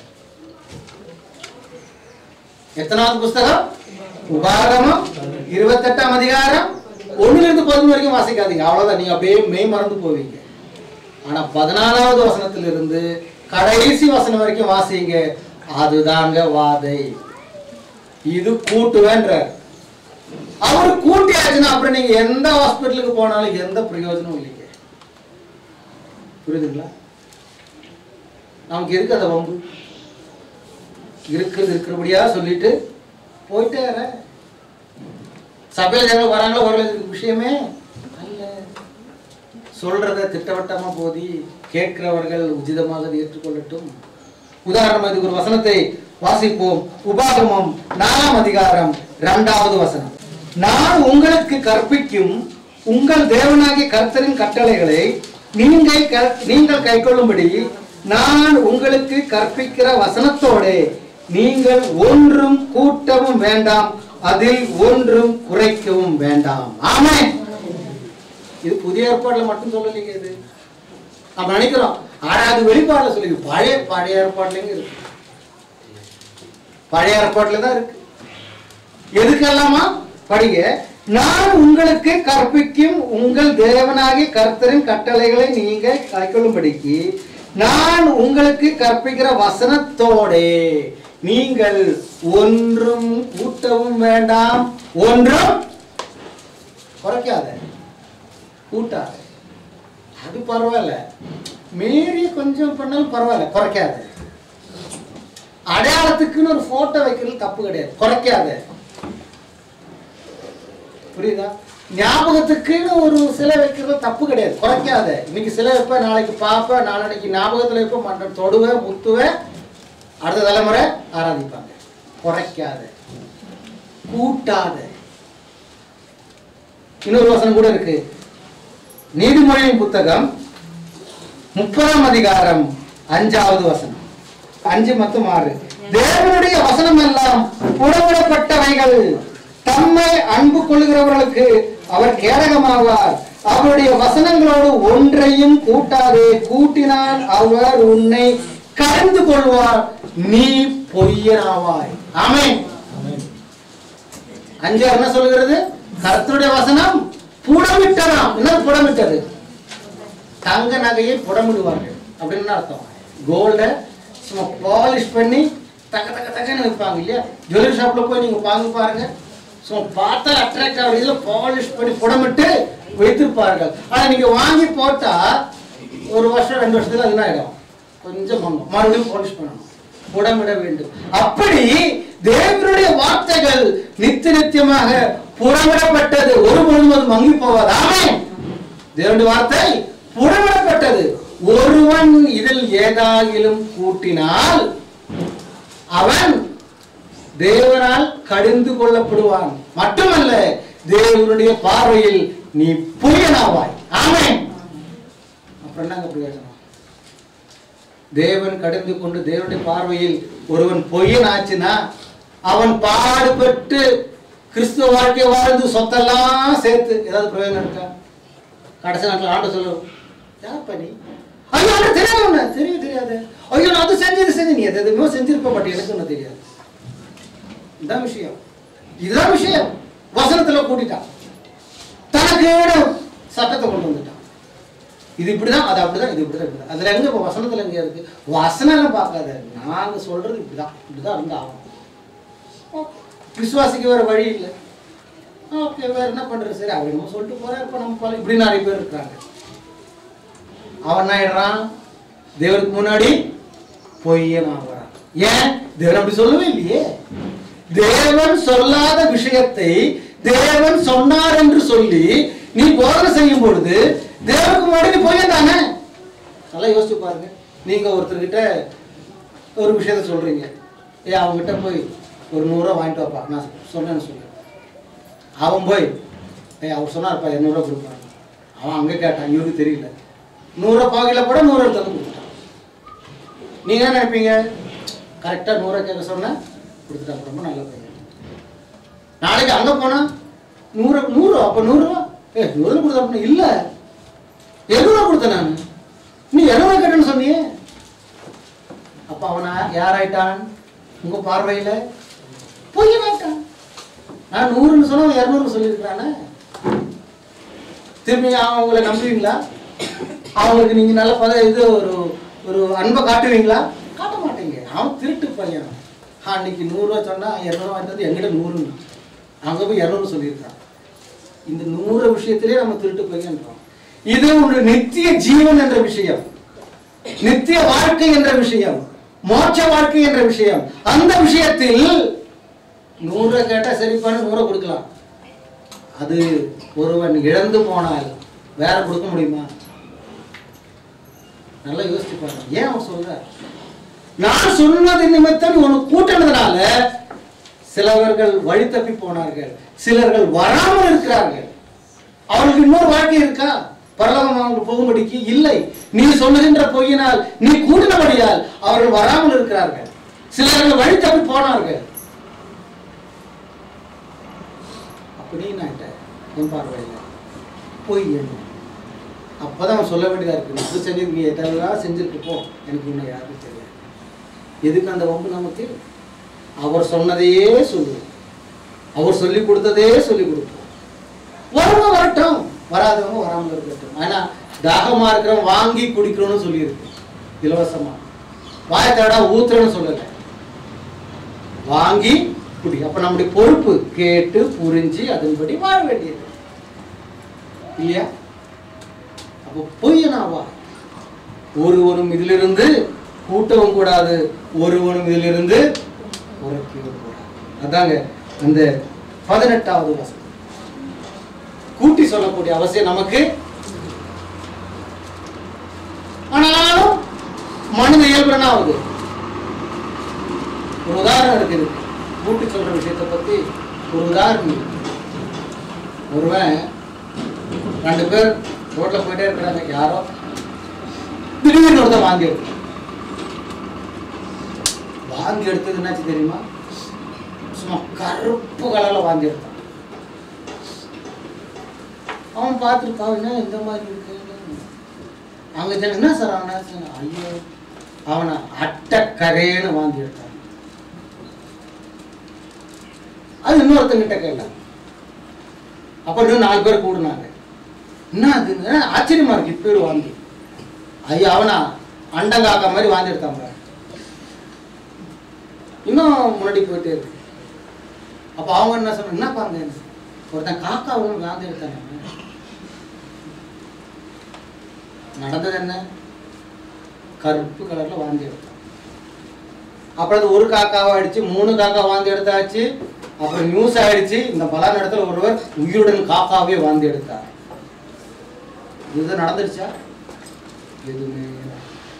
எத்தனாவது புஸ்தகம் உபாகமம் இருபத்தெட்டாம் அதிகாரம் ஒண்ணுல இருந்து பதினொன்று வரைக்கும் வாசிக்காதீங்க அவ்வளவுதான் நீங்க அப்படியே மெய் மறந்து போவீங்க ஆனா பதினாலாவது வசனத்திலிருந்து கடைசி வசனம் வரைக்கும் வாசிங்க அதுதாங்க வாதை இது கூட்டுவேன்றார் அவர் கூட்டியாச்சுன்னா அப்புறம் நீங்க எந்த ஹாஸ்பிட்டலுக்கு போனாலும் எந்த பிரயோஜனமும் இல்லைங்க புரியுதுங்களா நமக்கு எதுக்கு அந்த வம்பு இருக்கிறது இருக்கிறபடியா சொல்லிட்டு போயிட்டே இரு. சபையில ஜனங்கள் வராங்களோ வரல இதுக்கு விஷயமே அல்ல சொல்றத திட்டவட்டமா போதி கேட்கிறவர்கள் உச்சிதமாக அதை ஏற்றுக்கொள்ளட்டும் உதாரணம் இதுக்கு ஒரு வசனத்தை வாசிப்போம் உபாகமம் நாலாம் அதிகாரம் இரண்டாவது வசனம் நான் உங்களுக்கு கற்பிக்கும் உங்கள் தேவனாகிய கர்த்தரின் கட்டளைகளை நீங்கள் க- நீங்கள் கைக்கொள்ளும்படி நான் உங்களுக்கு கற்பிக்கிற வசனத்தோடே நீங்கள் ஒன்றும் கூட்டவும் வேண்டாம் அதில் ஒன்றும் குறைக்கவும் வேண்டாம் ஆமென் இது புதிய ஏற்பாடுல மட்டும் சொல்லலைங்க இது நம்ம நினைக்கிறோம் ஆனா அது வெளிப்பாடுல சொல்லி பழைய பழைய ஏற்பாடுலங்க இருக்கு பழைய ஏற்பாட்டுல தான் இருக்கு எதுக்கெல்லாமா படிங்க நான் உங்களுக்கு கற்பிக்கும் உங்கள் தேவனாகிய கர்த்தரின் கட்டளைகளை நீங்க கைக்கொள்ளும்படிக்கு நான் உங்களுக்கு கற்பிக்கிற வசனத்தோடே நீங்கள் ஒன்றும் கூட்டவும் வேண்டாம் ஒன்றும் குறைக்காத கூட்டாத அது பரவாயில்ல மீறி கொஞ்சம் பண்ணாலும் பரவாயில்ல குறைக்காத அடையாளத்துக்குன்னு ஒரு போட்டோ வைக்கிறது தப்பு கிடையாது குறைக்காத புரியுதா ஞாபகத்துக்குன்னு ஒரு சிலை வைக்கிறது தப்பு கிடையாது குறைக்காத இன்னைக்கு சிலை வைப்ப நாளைக்கு பார்ப்ப நாளைக்கு ஞாபகத்துல வைப்ப மற்ற தொடுவ முத்துவ அடுத்த தலைமுறை ஆராதிப்பாங்க குறைக்காத கூட்டாத இன்னொரு வசனம் கூட இருக்கு நீதிமொழியின் புத்தகம் முப்பதாம் அதிகாரம் அஞ்சாவது வசனம் அஞ்சு மற்றும் ஆறு தேவனுடைய வசனம் எல்லாம் புறவிடப்பட்டவைகள் தம்மை அன்பு கொள்கிறவர்களுக்கு அவர் கேடகமாவார் அவருடைய வசனங்களோடு ஒன்றையும் கூட்டாதே கூட்டினால் அவர் உன்னை கலந்து கொள்வார் நீ பொய்யனாவாய் ஆமென் அஞ்சு என்ன சொல்லுகிறது கர்த்தருடைய வசனம் புடமிட்டதாம் என்ன புடமிட்டது தங்க நகையை புடமிடுவார்கள் அப்படின்னு என்ன அர்த்தம் கோல்டை சும்மா பாலிஷ் பண்ணி தக்க தக்க தக்கன்னு வைப்பாங்க இல்லையா ஜுவல்லரி ஷாப்ல போய் நீங்க வாங்கி பாருங்க சும்மா பார்த்தா அட்ராக்ட் ஆகுறதுல பாலிஷ் பண்ணி புடமிட்டு வைத்திருப்பார்கள் ஆனா நீங்க வாங்கி போட்டா ஒரு வருஷம் ரெண்டு வருஷத்துல அது என்ன ஆயிடும் கொஞ்சம் மங்கும் மறுபடியும் பாலிஷ் பண்ணணும் புடமிட வேண்டும் அப்படி தேவனுடைய வார்த்தைகள் நித்திய நித்தியமாக புறமிடப்பட்டது ஒரு பொழுதும் அது மங்கி போவாது ஆமென் தேவனுடைய வார்த்தை புறமிடப்பட்டது ஒருவன் இதில் ஏதாகிலும் கூட்டினால் அவன் தேவனால் கடிந்து கொள்ளப்படுவான் மட்டுமல்ல தேவனுடைய பார்வையில் நீ புயனாவாய் ஆமென் அப்புறம் என்னங்க பிரயோஜனம் தேவன் கடந்து கொண்டு தேவனுடைய பார்வையில் ஒருவன் பொய்யன் ஆச்சுன்னா அவன் பாடுபட்டு கிறிஸ்துவ வாழ்க்கை வாழ்ந்து சொத்தெல்லாம் சேர்த்து ஏதாவது பிரயோஜனம் இருக்கா கடைசி நாட்டில் ஆண்டு சொல்லு யார் பண்ணி ஐயோ எனக்கு தெரியாது ஒண்ணு தெரியும் தெரியாது ஐயோ நான் அது செஞ்சது செஞ்சு நீ எது எதுவுமே செஞ்சிருப்ப பட் எனக்கு ஒண்ணு தெரியாது இதான் விஷயம் இதுதான் விஷயம் வசனத்துல கூட்டிட்டான் தனக்கு சட்டத்தை கொண்டு வந்துட்டான் இது இப்படிதான் அது அப்படிதான் இது இப்படிதான் இப்படிதான் அதுல எங்க இப்ப வசனத்துல எங்க இருக்கு வசனம் எல்லாம் பார்க்காத நாங்க சொல்றது இப்படிதான் இப்படிதான் இருந்தா ஆகும் விசுவாசிக்க வேற வழி இல்லை ஓகே வேற என்ன பண்றது சரி அவர் என்னமோ சொல்லிட்டு போறாரு இப்ப நம்ம போல இப்படி நிறைய பேர் இருக்கிறாங்க அவன் என்ன ஆயிடுறான் தேவனுக்கு முன்னாடி பொய்யன் ஆகிறான் ஏன் தேவன் அப்படி சொல்லவே இல்லையே தேவன் சொல்லாத விஷயத்தை தேவன் சொன்னார் என்று சொல்லி நீ போதனை செய்யும் பொழுது தேவனுக்கு முன்னாடி நீ பொய்யன் தானே நல்லா யோசிச்சு பாருங்க நீங்க ஒருத்தர்கிட்ட ஒரு விஷயத்த சொல்றீங்க ஏ அவங்ககிட்ட போய் ஒரு நூறுரூவா வாங்கிட்டு வாப்பா நான் சொன்னேன்னு சொல்லு அவன் போய் ஏய் அவர் சொன்னார்ப்பா இரநூறுவா கொடுப்பான் அவன் அங்கே கேட்டான் இவருக்கு தெரியல நூறுரூவா பாக்கில போட நூறு எடுத்து வந்து கொடுத்தான் நீங்கள் என்ன நினைப்பீங்க கரெக்டாக நூறுரூவா கேட்க சொன்னேன் கொடுத்துட்டாங்க ரொம்ப நல்ல பையன் நாளைக்கு அங்கே போனால் நூறு நூறு அப்போ நூறுரூவா ஏ நூறு கொடுத்தா அப்படின்னா இல்லை எழுநூறுவா கொடுத்தேன் நான் நீ எழுநூறுவா கேட்டேன்னு சொன்னியே அப்போ அவனா யாராயிட்டான் உங்கள் பார்வையில் பொய்யனாயிட்டான் நான் நூறுன்னு சொன்னா அவன் இரநூறு சொல்லியிருக்கிறானே திரும்பி அவன் உங்களை நம்புவீங்களா அவங்களுக்கு நீங்க நல்ல பத இது ஒரு ஒரு அன்பை காட்டுவீங்களா காட்ட மாட்டீங்க அவன் திருட்டு பையன் அன்னைக்கு நூறுரூவா சொன்னா இரநூறுவா வாங்கிட்டு வந்து எங்கிட்ட நூறுன்னு அங்க போய் இரநூறு சொல்லியிருக்கான் இந்த நூறு விஷயத்திலே நம்ம திருட்டு பையன்றோம் இது ஒரு நித்திய ஜீவன் என்ற விஷயம் நித்திய வாழ்க்கை என்ற விஷயம் மோட்ச வாழ்க்கை என்ற விஷயம் அந்த விஷயத்தில் நூறை கேட்டா சரி பண்ண நூறை கொடுக்கலாம் அது ஒருவன் இழந்து போனால் வேற கொடுக்க முடியுமா நல்லா யோசிச்சு பாருங்க ஏன் அவன் சொல்ற நான் சொன்னது நிமித்தம் உனக்கு கூட்டினதுனால சிலவர்கள் வழி தப்பி போனார்கள் சிலர்கள் வராமல் இருக்கிறார்கள் அவர்களுக்கு இன்னொரு வாழ்க்கை இருக்கா பரலோகம் அவங்களுக்கு போகும்படிக்கு இல்லை நீ சொல்லுகின்ற பொய்யினால் நீ கூட்டினபடியால் அவர்கள் வராமல் இருக்கிறார்கள் சிலர்கள் வழி தப்பி போனார்கள் அப்படி நான் என் பார்வையில் பொய் என்ன அப்பதான் அவன் சொல்ல வேண்டியதா இருக்கு நீ இது செஞ்சிருக்கீங்க எதெல்லாம் செஞ்சிருக்கு போ எனக்கு இன்னும் யாருக்கும் தெரியாது எதுக்கு அந்த வம்பு நமக்கு அவர் சொன்னதையே சொல்லு அவர் சொல்லி கொடுத்ததே சொல்லி கொடுப்போம் வரவங்க வரட்டும் வராதவங்க வராமல் இருக்கட்டும் ஆனா தாகமா இருக்கிறவன் வாங்கி குடிக்கணும்னு சொல்லியிருக்கு இலவசமா வாயத்தடா ஊத்துறன்னு சொல்லல வாங்கி குடி அப்ப நம்முடைய பொறுப்பு கேட்டு புரிஞ்சு அதன்படி வாழ வேண்டியது இல்லையா அப்போ பொய்யனாவா ஒருவனும் இதிலிருந்து கூட்டவும் கூடாது ஒருவனும் இதிலிருந்து உரைக்கவும் கூடாது அதாங்க அந்த பதினெட்டாவது வசனம் கூட்டி சொல்லக்கூடிய அவசியம் நமக்கு ஆனாலும் மனித இயல்பு என்ன ஆகுது ஒரு உதாரணம் இருக்குது கூட்டி சொல்ற விஷயத்தை பத்தி ஒரு உதாரணம் இருக்கு. ஒருவன் ரெண்டு பேர் ரோட்ல போயிட்டே இருக்கிறாங்க யாரோ திடீர்னு ஒருத்தன் வாந்தி எடுத்து வாந்தி எடுத்தது என்னாச்சு தெரியுமா சும்மா கருப்பு கலர்ல வாந்தி எடுத்தான் அவன் பார்த்துருக்கான் என்ன இந்த மாதிரி இருக்கு அங்க ஜன என்ன சார் அவன ஐயோ அவனை அட்டக்கரேன்னு வாந்தி எடுத்தான் அது இன்னொருத்தங்கிட்ட கேட்டான் அப்போ இன்னும் நாலு பேர் கூடுனாங்க என்ன அதுன்னு ஆச்சரியமா இருக்கு இப்போ வாந்தி ஐயா அவனா அண்டங்காக்கா மாதிரி வாந்தி எடுத்தான் பாரு. இன்னும் முன்னாடி போயிட்டே இருக்கு அப்போ அவங்க என்ன சொல்றாங்க என்ன பாருங்க ஒருத்தன் காக்கா ஒன்று வாந்தி எடுத்தாங்க நடந்தது என்ன கருப்பு கலர்ல வாந்தி எடுத்தான் அப்புறம் அது ஒரு காக்காவை அடிச்சு மூணு காக்கா வாந்தி எடுத்தாச்சு அப்புறம் நியூஸ் ஆயிடுச்சு இந்த பல இடத்துல ஒருவர் உயிருடன் காக்காவே வாந்தி எடுத்தார் இது நடந்துருச்சா எதுவுமே இல்ல.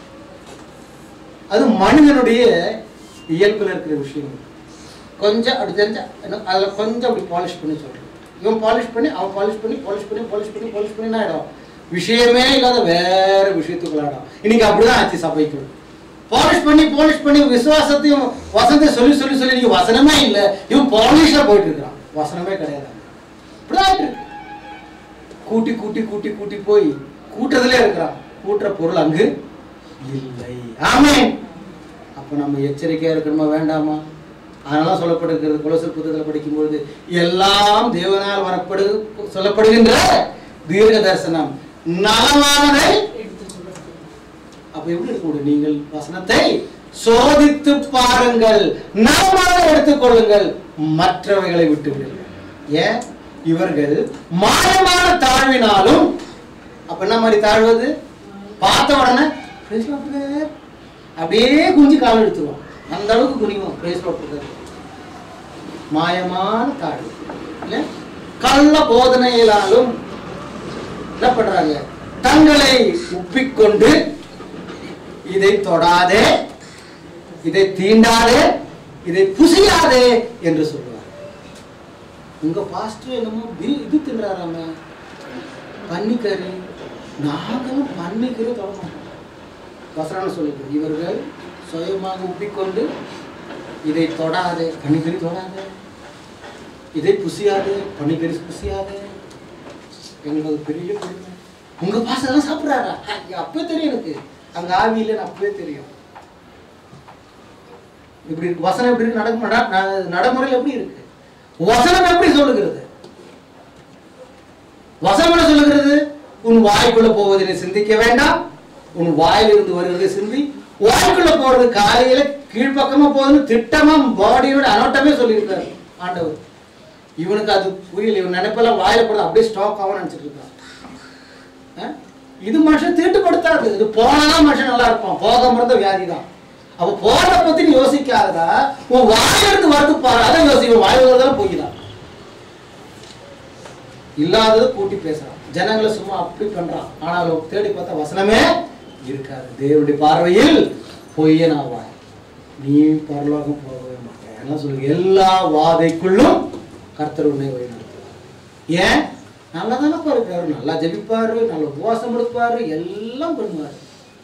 அது மனிதனுடைய இயல்புல இருக்கிற விஷயம் கொஞ்சம் அப்படி தெரிஞ்சா இன்னும் அதுல கொஞ்சம் அப்படி பாலிஷ் பண்ணி சொல்றேன் இவன் பாலிஷ் பண்ணி அவன் பாலிஷ் பண்ணி பாலிஷ் பண்ணி பாலிஷ் பண்ணி பாலிஷ் பண்ணி என்ன ஆயிடும் விஷயமே இல்லாத வேற விஷயத்துக்குள்ள ஆயிடும் இன்னைக்கு அப்படிதான் ஆச்சு சபைக்குள் பாலிஷ் பண்ணி பாலிஷ் பண்ணி விசுவாசத்தையும் வசனத்தையும் சொல்லி சொல்லி சொல்லி இன்னைக்கு வசனமே இல்லை இவன் பாலிஷ்ல போயிட்டு இருக்கான் வசனமே கிடையாது இப்படிதான் ஆயிட்டு இருக்கு கூட்டி கூட்டி கூட்டி கூட்டி போய் கூட்டுறதுல இருக்கிறான் கூட்டுற பொருள் அங்கு இல்லை ஆமே அப்ப நம்ம எச்சரிக்கையா இருக்கணுமா வேண்டாமா அதனால சொல்லப்படுகிறது குலசல் புத்தகத்தில் படிக்கும்பொழுது எல்லாம் தேவனால் வரப்படு சொல்லப்படுகின்ற தீர்க்க தரிசனம் நலமானதை அப்ப எப்படி இருக்க முடியும் நீங்கள் வசனத்தை சோதித்து பாருங்கள் நலமாக எடுத்துக்கொள்ளுங்கள் மற்றவைகளை விட்டு விடுங்கள் ஏன் இவர்கள் மாயமான தாழ்வினாலும் அப்ப என்ன மாதிரி தாழ்வது பார்த்த உடனே "Praise Lord brother." அப்படியே குஞ்சு கால் எடுத்துருவோம் அந்த அளவுக்கு குனிவோம் பிரேஸ் மாயமான தாழ்வு இல்ல கள்ள போதனையிலாலும் என்ன பண்றாங்க தங்களை உப்பிக்கொண்டு இதை தொடாதே இதை தீண்டாதே இதை புசியாதே என்று சொல்லுவார் உங்க பாஸ்டர் என்னமோ பி- இது தின்றாராம பன்னிக்கறி நாங்களும் பன்னிக்கறி தொட மாட்டோம் வசனம் சொல்லுது இவர்கள் சுயமாக உப்பிக்கொண்டு இதை தொடாதே பன்னிக்கறி தொடாதே இதை புசியாதே பன்னிக்கறி புசியாதே எங்களுக்கு அது பெரிய பெருமை உங்க பாசம் சாப்பிட்றாரா அப்பவே தெரியும் எனக்கு அங்க ஆவியில அப்பவே தெரியும் இப்படி இருக்கு வசனம் எப்படி இருக்கு நடக்கும் நட- ந- நடைமுறையில் எப்படி இருக்கு வசனம் எப்படி சொல்லுகிறது வசனம் என்ன சொல்லுகிறது உன் வாய்க்குள்ள போவதை நீ சிந்திக்க வேண்டாம் உன் வாயிலிருந்து வருவதை சிந்தி வாய்க்குள்ள போறது காலையில கீழ்ப்பக்கமா போகுதுன்னு திட்டமா பாடியோட அனோட்டமே சொல்லியிருக்காரு ஆண்டவர் இவனுக்கு அது புரியல இவன் நினைப்பெல்லாம் வாயில போறது அப்படியே ஸ்டாக் ஆகும் நினைச்சிட்டு இருக்கான் ஆ? இது மனுஷன் தீட்டுப்படுத்தாது இது போனா மனுஷன் நல்லா இருப்பான் போகாம இருந்த வியாதி தான் அப்ப போறத பத்தி நீ யோசிக்காதடா உன் வாயில இருந்து வரது பாரு அதான் யோசிக்கும் வாயில வரதெல்லாம் போய் தான் இல்லாதது கூட்டி பேசுறான் ஜனங்களை சும்மா அப்படி பண்றான் ஆனாலும் தேடி பார்த்தா வசனமே இருக்காது தேவனுடைய பார்வையில் பொய்யன் ஆவாய் நீ பரலோகம் போகவே மாட்டேன் என்ன சொல்லுங்க எல்லா வாதைக்குள்ளும் கர்த்தர் உன்னை வழிநடத்துவார் ஏன் நல்லா தானப்பா இருக்காரு நல்லா ஜெபிப்பாரு நல்ல உபவாசம் எடுப்பாரு எல்லாம் பண்ணுவாரு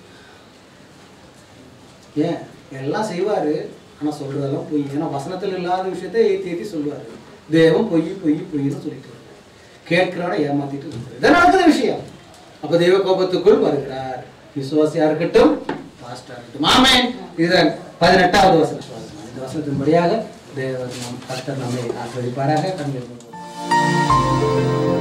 ஏன் எல்லாம் செய்வாரு ஆனா சொல்றதெல்லாம் பொய் ஏன்னா வசனத்தில் இல்லாத விஷயத்தை ஏத்தி ஏத்தி சொல்லுவாரு தேவன் பொய் பொய் பொய்ன்னு சொல்லிட்டு இருக்காரு கேட்கிறவனை ஏமாத்திட்டு இருக்காரு இதான் நடக்கிற விஷயம் அப்ப தெய்வ கோபத்துக்குள் வருகிறார் விசுவாசியா இருக்கட்டும் பாஸ்டா இருக்கட்டும் ஆமென் இதுதான் பதினெட்டாவது வசனம் இந்த வசனத்தின்படியாக தேவன் நம் கர்த்தர் நம்மை ஆசிரியப்பாராக கண்கள் மூடுவோம்.